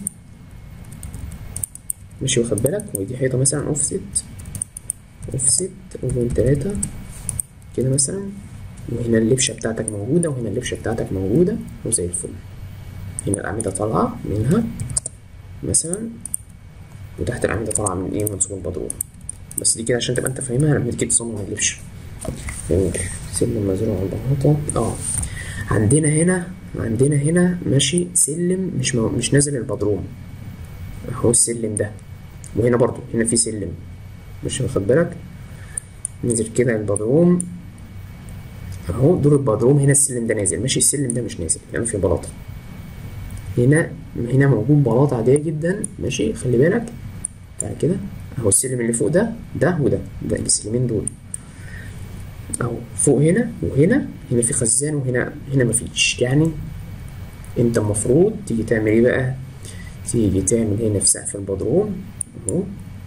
ماشي واخد بالك ودي حيطة مثلا اوفست اوفست وبين تلاتة كده مثلا وهنا اللبشة بتاعتك موجودة وهنا اللبشة بتاعتك موجودة وزي الفل هنا الأعمدة طالعة منها مثلا وتحت الأعمدة طالعة من إيه منسوب البدروم بس دي كده عشان تبقى أنت فاهمها لما تيجي تصمم اللبشة جميل سلم مزروع على البلاطة اه عندنا هنا عندنا هنا ماشي سلم مش مو... مش نازل البدروم اهو السلم ده وهنا برضو هنا في سلم مش واخد بالك نزل كده البدروم اهو دور البدروم هنا السلم ده نازل ماشي السلم ده مش نازل يعني في بلاطه هنا هنا موجود بلاطه عاديه جدا ماشي خلي بالك تعالى كده اهو السلم اللي فوق ده ده وده ده السلمين دول اهو فوق هنا وهنا هنا في خزان وهنا هنا مفيش يعني انت المفروض تيجي تعمل ايه بقى تيجي تعمل هنا في سقف البدروم اهو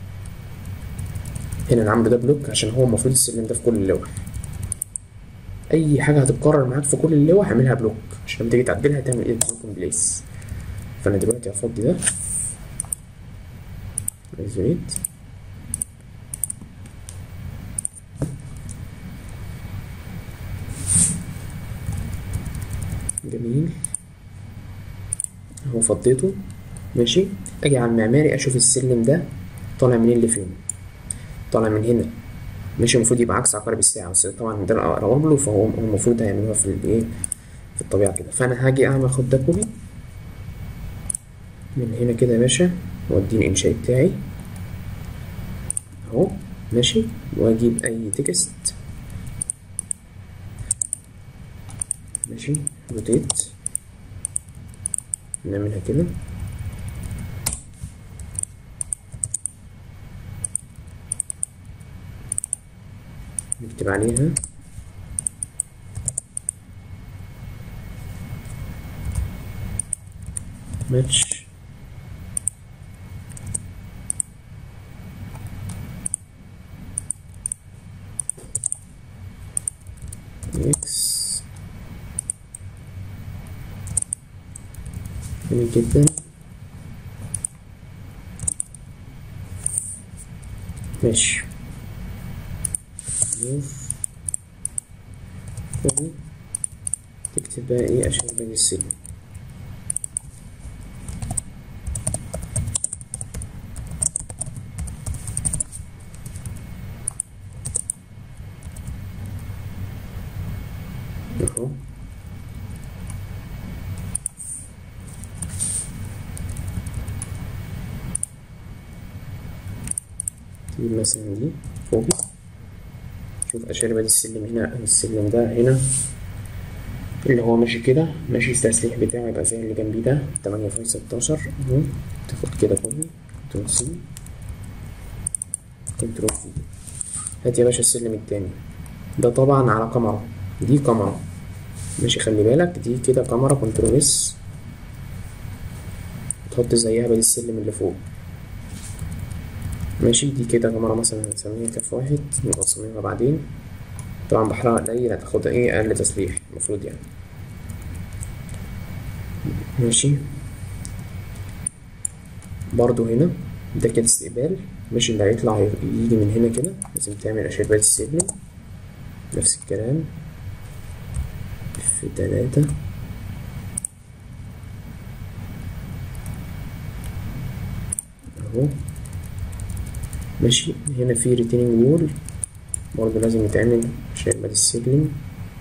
هنا العمود ده بلوك عشان هو المفروض السلم ده في كل اللوح اي حاجه هتتكرر معاك في كل اللوح اعملها بلوك عشان لما تيجي تعدلها تعمل ايه بلوك بليس فانا دلوقتي هفضي ده ايزوليت جميل اهو فضيته ماشي اجي على المعماري اشوف السلم ده طالع منين لفين طالع من هنا ماشي المفروض يبقى عكس عقارب الساعة بس طبعا ده اقرب له فهو المفروض هيعملوها في الايه في الطبيعة كده فأنا هاجي أعمل أخد ده كوبي من هنا كده يا باشا وأدي الإنشاء بتاعي أهو ماشي وأجيب أي تكست ماشي روتيت نعملها كده نكتب عليها ماتش اكس جميل جدا ماشي موف كوبي تكتب بقى ايه عشان باقي السلم اهو تجيب مثلا دي كوبي شوف اشارب ادي السلم هنا السلم ده هنا اللي هو ماشي كده ماشي التسليح بتاعه يبقى زي اللي جنبيه ده تمانية في ستاشر اهو تاخد كده كوبي كنترول سي كنترول في هات يا باشا السلم التاني ده طبعا على كاميرا دي كاميرا ماشي خلي بالك دي كده كاميرا كنترول اس تحط زيها بدي السلم اللي فوق ماشي دي كده كاميرا مثلا هنسميها كف واحد نبقى نصممها بعدين طبعا بحرها قليل هتاخد ايه اقل تسليح المفروض يعني ماشي برضو هنا ده كده استقبال ماشي اللي هيطلع يجي من هنا كده لازم تعمل اشارات السلم نفس الكلام في تلاتة اهو ماشي هنا في ريتيننج وول برضه لازم يتعمل عشان بعد السلم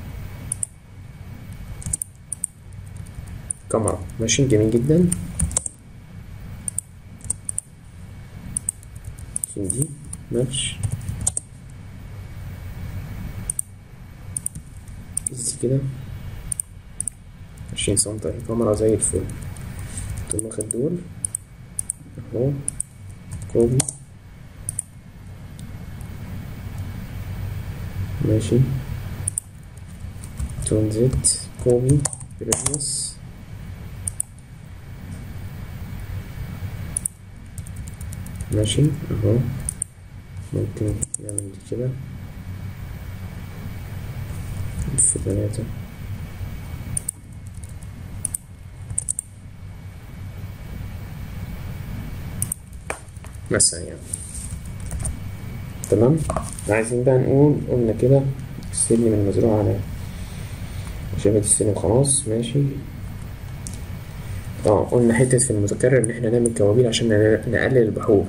كاميرا ماشي جميل جدا دي ماشي دي كده عشرين سنتي كاميرا زي الفل تقوم واخد دول اهو كوبي ماشي ترانزيت كوبي بريفيوس ماشي اهو ممكن نعمل دي كده في تلاتة مثلا يعني تمام عايزين بقى نقول قلنا كده السلم المزروع على شبكة السلم خلاص ماشي اه قلنا حتة في المتكرر ان احنا نعمل كوابيل عشان نقلل البحور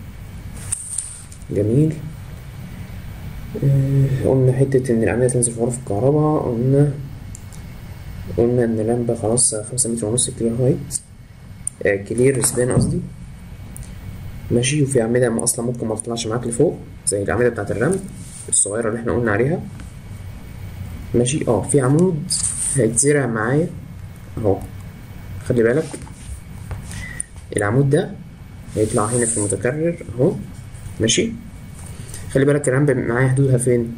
جميل آه قلنا حتة ان العملية تنزل في غرف الكهرباء قلنا قلنا ان اللمبة خلاص خمسة متر ونص كلير هايت آه كلير سبان قصدي ماشي وفي أعمدة ما أصلا ممكن ما تطلعش معاك لفوق زي الأعمدة بتاعة الرمل الصغيرة اللي احنا قلنا عليها ماشي اه في عمود هيتزرع معايا اهو خلي بالك العمود ده هيطلع هنا في المتكرر اهو ماشي خلي بالك الرمب معايا حدودها فين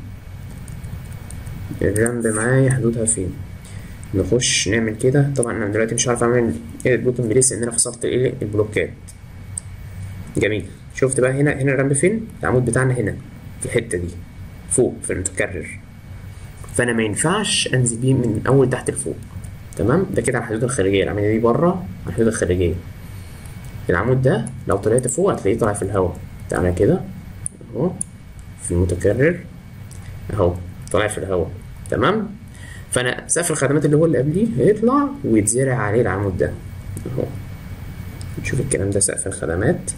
الرمب معايا حدودها فين نخش نعمل كده طبعا انا دلوقتي مش عارف اعمل ايه بوتن بليس لان انا فصلت ايه البلوكات جميل شفت بقى هنا هنا الرمب فين العمود بتاعنا هنا في الحته دي فوق في المتكرر فانا ما ينفعش انزل بيه من اول تحت لفوق تمام ده كده على الحدود الخارجيه العمليه دي بره على الحدود الخارجيه العمود ده لو طلعت فوق هتلاقيه طالع في الهواء تعالى كده اهو في المتكرر اهو طالع في الهواء تمام فانا سقف الخدمات اللي هو اللي قبليه هيطلع ويتزرع عليه العمود ده اهو نشوف الكلام ده سقف الخدمات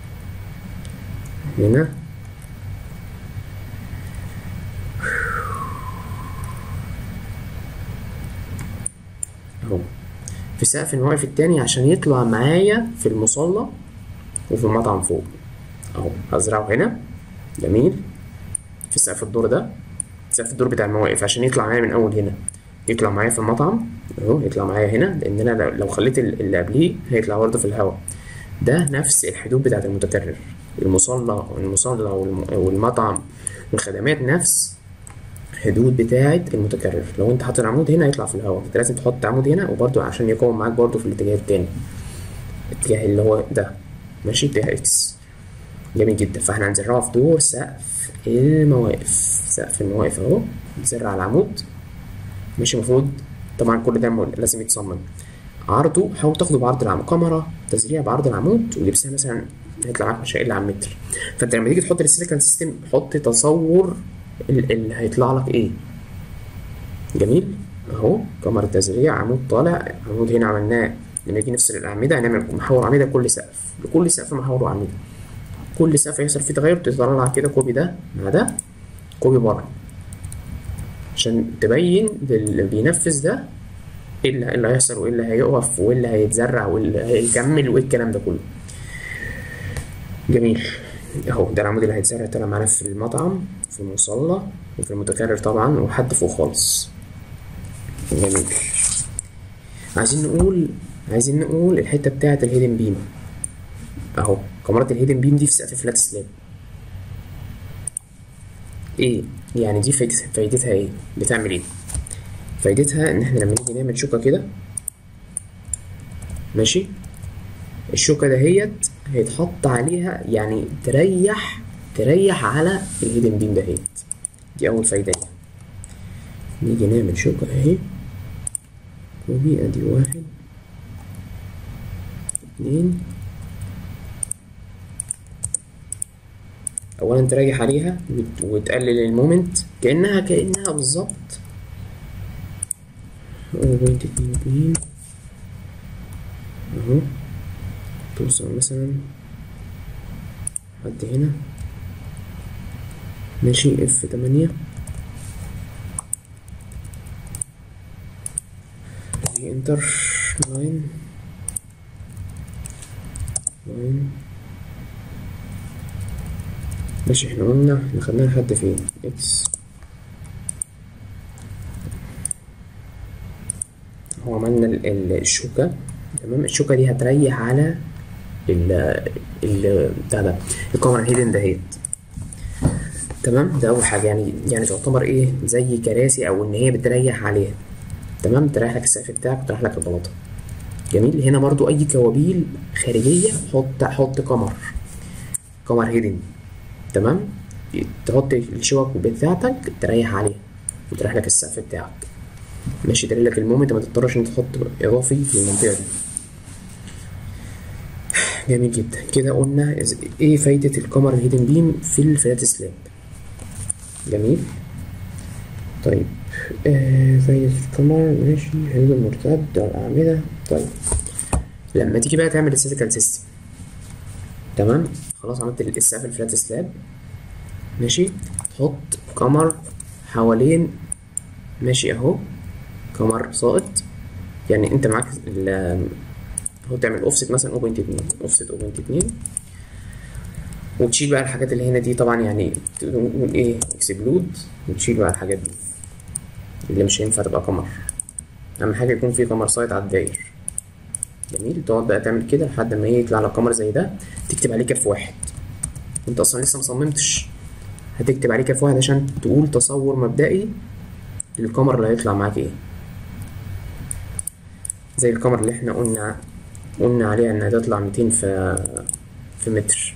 هنا اهو في سقف الموقف التاني عشان يطلع معايا في المصلى وفي المطعم فوق اهو هزرعه هنا جميل في سقف الدور ده سقف الدور بتاع المواقف عشان يطلع معايا من اول هنا يطلع معايا في المطعم اهو يطلع معايا هنا لان انا لو- لو خليت ال- اللي قبليه هيطلع برضه في الهواء ده نفس الحدود بتاعت المتكرر المصلى المصلى والم- والمطعم والخدمات نفس حدود بتاعة المتكرر لو انت حاطط عمود هنا هيطلع في الهواء انت لازم تحط عمود هنا وبرضه عشان يقوم معاك برضه في الاتجاه التاني الاتجاه اللي هو ده ماشي اتجاه اكس جميل جدا فاحنا هنزرعه في دور سقف المواقف سقف المواقف اهو نزرع العمود ماشي المفروض طبعا كل ده م- لازم يتصمم عرضه حاول تاخده بعرض العمود كاميرا تزريع بعرض العمود ولبسها مثلا هيطلع معاك مش هيقل عن متر فانت لما تيجي تحط السيليكون سيستم حط تصور ال- اللي هيطلع لك ايه جميل اهو كاميرا تزريع عمود طالع عمود هنا عملناه لما نيجي نفصل الاعمده هنعمل محور اعمده لكل سقف لكل سقف محور اعمده كل سقف يحصل فيه تغير تطلع كده كوبي ده مع ده كوبي بره عشان تبين للي بينفذ ده ايه اللي إيه اللي هيحصل وايه اللي هيقف وايه اللي هيتزرع وايه اللي هيكمل وايه الكلام ده كله جميل اهو ده العمود اللي هيتزرع طلع معانا في المطعم في المصلى وفي المتكرر طبعا وحد فوق خالص جميل عايزين نقول عايزين نقول الحته بتاعه الهيدن بيم اهو كاميرات الهيدن بيم دي في سقف فلات سلاب ايه يعني دي فايدتها فايدتها ايه بتعمل ايه فايدتها ان احنا لما نيجي نعمل شوكه كده ماشي الشوكه دهيت هيتحط عليها يعني تريح تريح على الهيدن بيم دهيت دي اول فايده ليها نيجي نعمل شوكه اهي كوبي ادي واحد اتنين اولا تريح عليها وت- وتقلل المومنت كانها كانها بالظبط 0.22 اهو توصل مثلا لحد هنا ماشي اف تمانية انتر لاين لاين ماشي احنا قلنا احنا خدناها لحد فين اكس هو عملنا ال- ال- الشوكة تمام الشوكة دي هتريح على ال ال بتاع ده الكاميرا الهيدن دهيت تمام ده أول حاجة يعني يعني تعتبر إيه زي كراسي أو إن هي بتريح عليها تمام تريح لك السقف بتاعك وتريح لك البلاطة جميل هنا برضو أي كوابيل خارجية حط حط كمر كمر هيدن تمام تحط الشوك بتاعتك تريح عليها وتريح لك السقف بتاعك ماشي تقلل لك المومنت ما تضطرش انت تحط اضافي في المنطقه دي جميل جدا كده قلنا إز- ايه فايده الكاميرا الهيدن بيم في الفلات سلاب جميل طيب آه فايده الكاميرا ماشي حدود المرتد على الاعمده طيب لما تيجي بقى تعمل السيتيكال سيستم تمام خلاص عملت السقف الفلات سلاب ماشي تحط كمر حوالين ماشي اهو كمر ساقط يعني انت معاك ال هو تعمل اوفست مثلا 0.2 اوفست 0.2 وتشيل بقى الحاجات اللي هنا دي طبعا يعني تقول ايه اكسبلود وتشيل بقى الحاجات دي اللي مش هينفع تبقى قمر اهم حاجه يكون في قمر سايت على الداير جميل تقعد بقى تعمل كده لحد ما ايه يطلع لك قمر زي ده تكتب عليه كف واحد وانت اصلا لسه مصممتش هتكتب عليه كف واحد عشان تقول تصور مبدئي للقمر اللي هيطلع معاك ايه زي القمر اللي احنا قلنا قلنا عليها انها تطلع 200 في في متر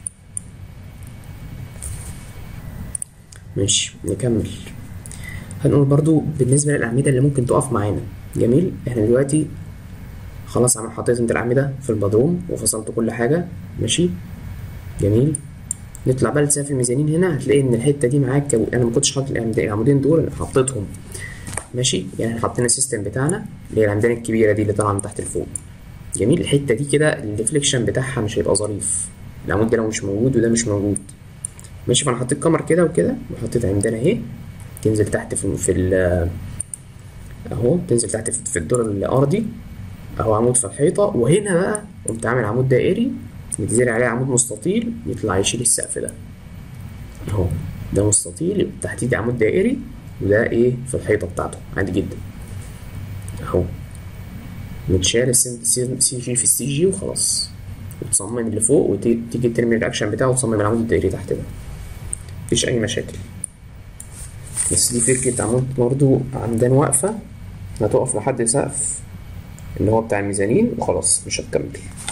ماشي نكمل هنقول برضو بالنسبة للأعمدة اللي ممكن تقف معانا جميل احنا دلوقتي خلاص عم حطيت انت الأعمدة في البدروم وفصلت كل حاجة ماشي جميل نطلع بقى لسقف الميزانين هنا هتلاقي ان الحتة دي معاك كو... انا ما كنتش حاطط الأعمدة- العمودين دول انا حطيتهم ماشي يعني احنا حطينا السيستم بتاعنا اللي هي العمدان الكبيرة دي اللي طالعة من تحت لفوق جميل الحتة دي كده الديفليكشن بتاعها مش هيبقى ظريف العمود ده لو مش موجود وده مش موجود ماشي فانا حطيت كمر كده وكده وحطيت عمدان اهي تنزل تحت في في ال اهو تنزل تحت في في الدور الارضي اهو عمود في الحيطه وهنا بقى قمت عامل عمود دائري يتزرع عليه عمود مستطيل يطلع يشيل السقف ده اهو ده مستطيل تحتيه ده عمود دائري وده ايه في الحيطه بتاعته عادي جدا اهو متشال السي سي جي في السي جي وخلاص وتصمم اللي فوق وتيجي ترمي الرياكشن بتاعه وتصمم العمود الدائري تحت ده مفيش اي مشاكل بس دي فكرة عمود برضو عمدان واقفة هتقف لحد سقف اللي هو بتاع الميزانين وخلاص مش هتكمل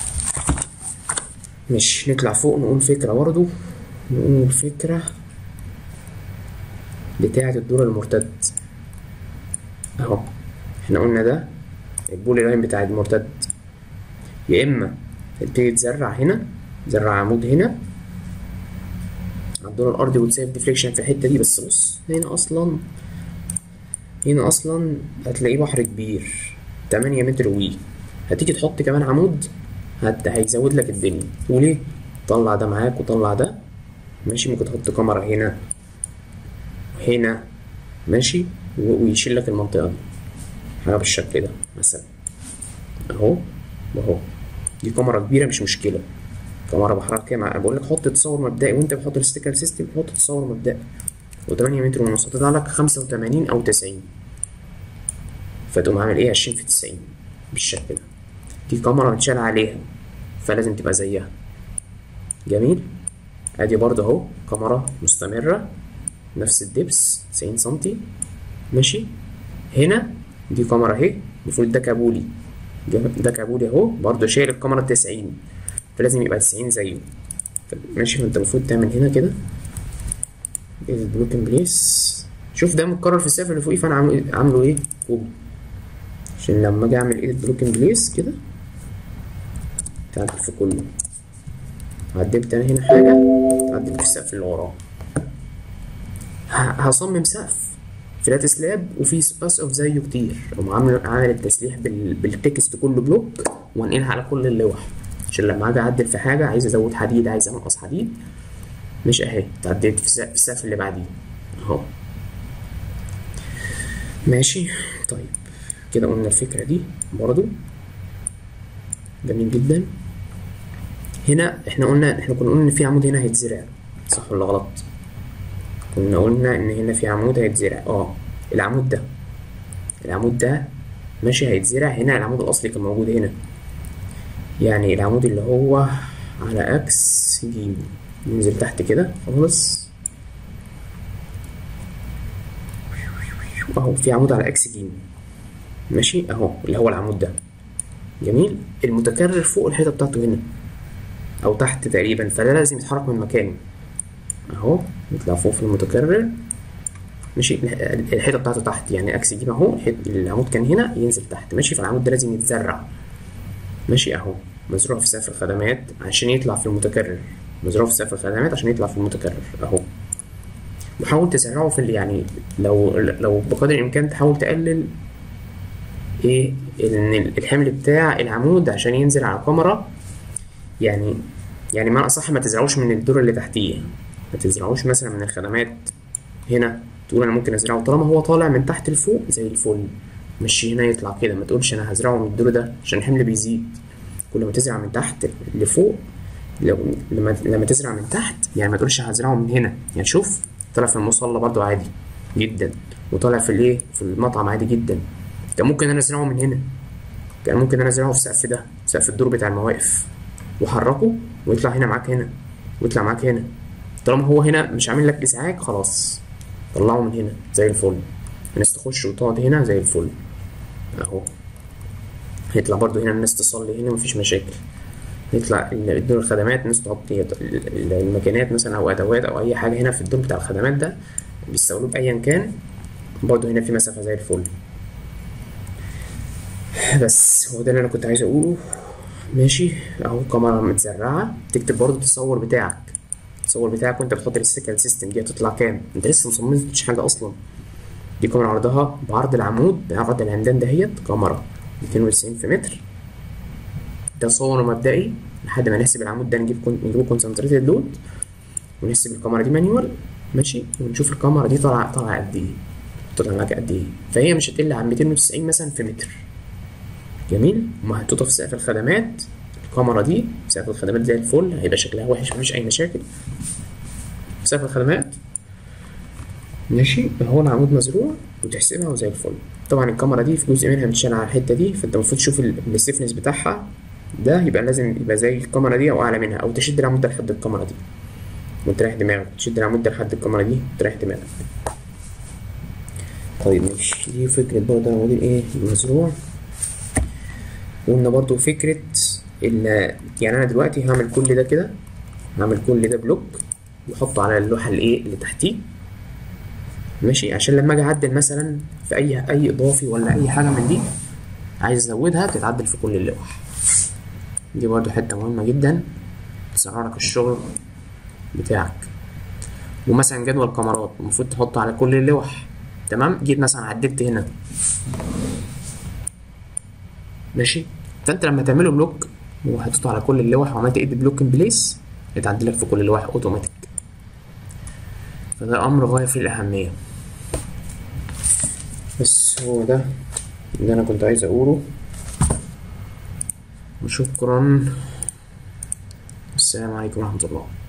مش نطلع فوق نقول فكرة برضو نقول فكرة بتاعة الدور المرتد اهو احنا قلنا ده البولي لاين بتاع المرتد يا اما تبتدي تزرع هنا تزرع عمود هنا على الدور الارضي وتسيب ديفليكشن في الحته دي بس بص هنا اصلا هنا اصلا هتلاقيه بحر كبير 8 متر وي هتيجي تحط كمان عمود هت... هيزود لك الدنيا تقول ايه طلع ده معاك وطلع ده ماشي ممكن تحط كاميرا هنا هنا ماشي و... ويشيل لك المنطقه دي حاجه بالشكل ده مثلا اهو واهو دي كاميرا كبيره مش مشكله كاميرا بحرها كام انا بقول لك حط تصور مبدئي وانت بتحط الاستيكر سيستم حط تصور مبدئي و8 متر ونص هتطلع لك 85 او 90 فتقوم عامل ايه 20 في 90 بالشكل ده دي كاميرا متشال عليها فلازم تبقى زيها جميل ادي برضه اهو كاميرا مستمرة نفس الدبس 90 سنتي ماشي هنا دي كاميرا اهي المفروض ده كابولي ده كابولي اهو برضه شايل الكاميرا 90 فلازم يبقى 90 زيه ماشي فانت المفروض تعمل هنا كده البروكن بليس شوف ده متكرر في السقف اللي فوقيه فانا عامله عامله ايه كوب عشان لما اجي اعمل ايديت بروكن بليس كده تعدل في كله عدلت انا هنا حاجه تعدل في السقف اللي وراه هصمم سقف فلات سلاب وفي سباس اوف زيه كتير اقوم عامل عامل التسليح بال... بالتكست كله بلوك وانقلها على كل اللوح عشان لما اجي اعدل في حاجه عايز ازود حديد عايز انقص حديد مش اهي اتعدلت في السقف, السقف اللي بعديه اهو ماشي طيب كده قلنا الفكرة دي برضو جميل جدا هنا احنا قلنا احنا كنا قلنا ان في عمود هنا هيتزرع صح ولا غلط كنا قلنا ان هنا في عمود هيتزرع اه العمود ده العمود ده ماشي هيتزرع هنا العمود الاصلي كان موجود هنا يعني العمود اللي هو على اكس جيم ننزل تحت كده خالص اهو في عمود على اكس جيم ماشي اهو اللي هو العمود ده جميل المتكرر فوق الحيطه بتاعته هنا او تحت تقريبا فده لازم يتحرك من مكانه اهو يطلع فوق في المتكرر ماشي الحيطه بتاعته تحت يعني اكس جيم اهو العمود كان هنا ينزل تحت ماشي فالعمود ده لازم يتزرع ماشي اهو مزروع في سقف الخدمات عشان يطلع في المتكرر مزروع في سقف الخدمات عشان يطلع في المتكرر اهو وحاول تزرعه في يعني لو لو بقدر الامكان تحاول تقلل ايه ان الحمل بتاع العمود عشان ينزل على الكاميرا يعني يعني ما اصح ما تزرعوش من الدور اللي تحتيه ما تزرعوش مثلا من الخدمات هنا تقول انا ممكن ازرعه طالما هو طالع من تحت لفوق زي الفل مشي هنا يطلع كده ما تقولش انا هزرعه من الدور ده عشان الحمل بيزيد كل ما تزرع من تحت لفوق لو لما لما تزرع من تحت يعني ما تقولش هزرعه من هنا يعني شوف طلع في المصلى برضو عادي جدا وطالع في الايه في المطعم عادي جدا كان ممكن انا ازرعه من هنا كان ممكن انا ازرعه في السقف ده سقف الدور بتاع المواقف واحركه ويطلع هنا معاك هنا ويطلع معاك هنا طالما هو هنا مش عامل لك ازعاج خلاص طلعه من هنا زي الفل الناس تخش وتقعد هنا زي الفل اهو هيطلع برضو هنا الناس تصلي هنا مفيش مشاكل يطلع الدور الخدمات الناس تحط الماكينات مثلا او ادوات او اي حاجه هنا في الدور بتاع الخدمات ده بيستخدموه بايا كان برضو هنا في مسافه زي الفل بس هو ده اللي انا كنت عايز اقوله ماشي اهو كاميرا متزرعه تكتب برضو التصور بتاعك التصور بتاعك وانت بتحط السيكل سيستم دي هتطلع كام انت لسه مصممتش حاجه اصلا دي كاميرا عرضها بعرض العمود بعرض العمدان دهيت كاميرا 290 في متر ده صور مبدئي لحد ما نحسب العمود ده نجيب كون... نجيبه كونسنتريتد لود ونحسب الكاميرا دي مانيوال ماشي ونشوف الكاميرا دي طالعه طالعه قد ايه محطوطة معاك قد ايه فهي مش هتقل عن 290 مثلا في متر جميل ومحطوطة في سقف الخدمات الكاميرا دي سقف الخدمات زي الفل هيبقى شكلها وحش مفيش أي مشاكل في سقف الخدمات ماشي هو العمود مزروع وتحسبها وزي الفل طبعا الكاميرا دي في جزء منها متشال على الحتة دي فانت المفروض تشوف الستفنس بتاعها ده يبقى لازم يبقى زي الكاميرا دي او اعلى منها او تشد العمود ده لحد الكاميرا دي وتريح دماغك تشد العمود ده لحد الكاميرا دي وتريح دماغك طيب ماشي دي فكرة برضه العمود الايه المزروع وقلنا برضه فكرة ال يعني انا دلوقتي هعمل كل ده كده هعمل كل ده بلوك واحطه على اللوحة الايه اللي تحتيه ماشي عشان لما اجي اعدل مثلا في اي اي اضافي ولا اي حاجة من دي عايز ازودها بتتعدل في كل اللوح دي برضو حتة مهمة جدا تسرع لك الشغل بتاعك ومثلا جدول كاميرات المفروض تحطه على كل اللوح تمام جيت مثلا عدلت هنا ماشي فانت لما تعمله بلوك وحطيته على كل اللوح وعملت ايد بلوك ان بليس يتعدلك في كل اللوح اوتوماتيك فده امر غاية في الاهمية بس هو ده اللي انا كنت عايز اقوله وشكرا السلام عليكم ورحمة الله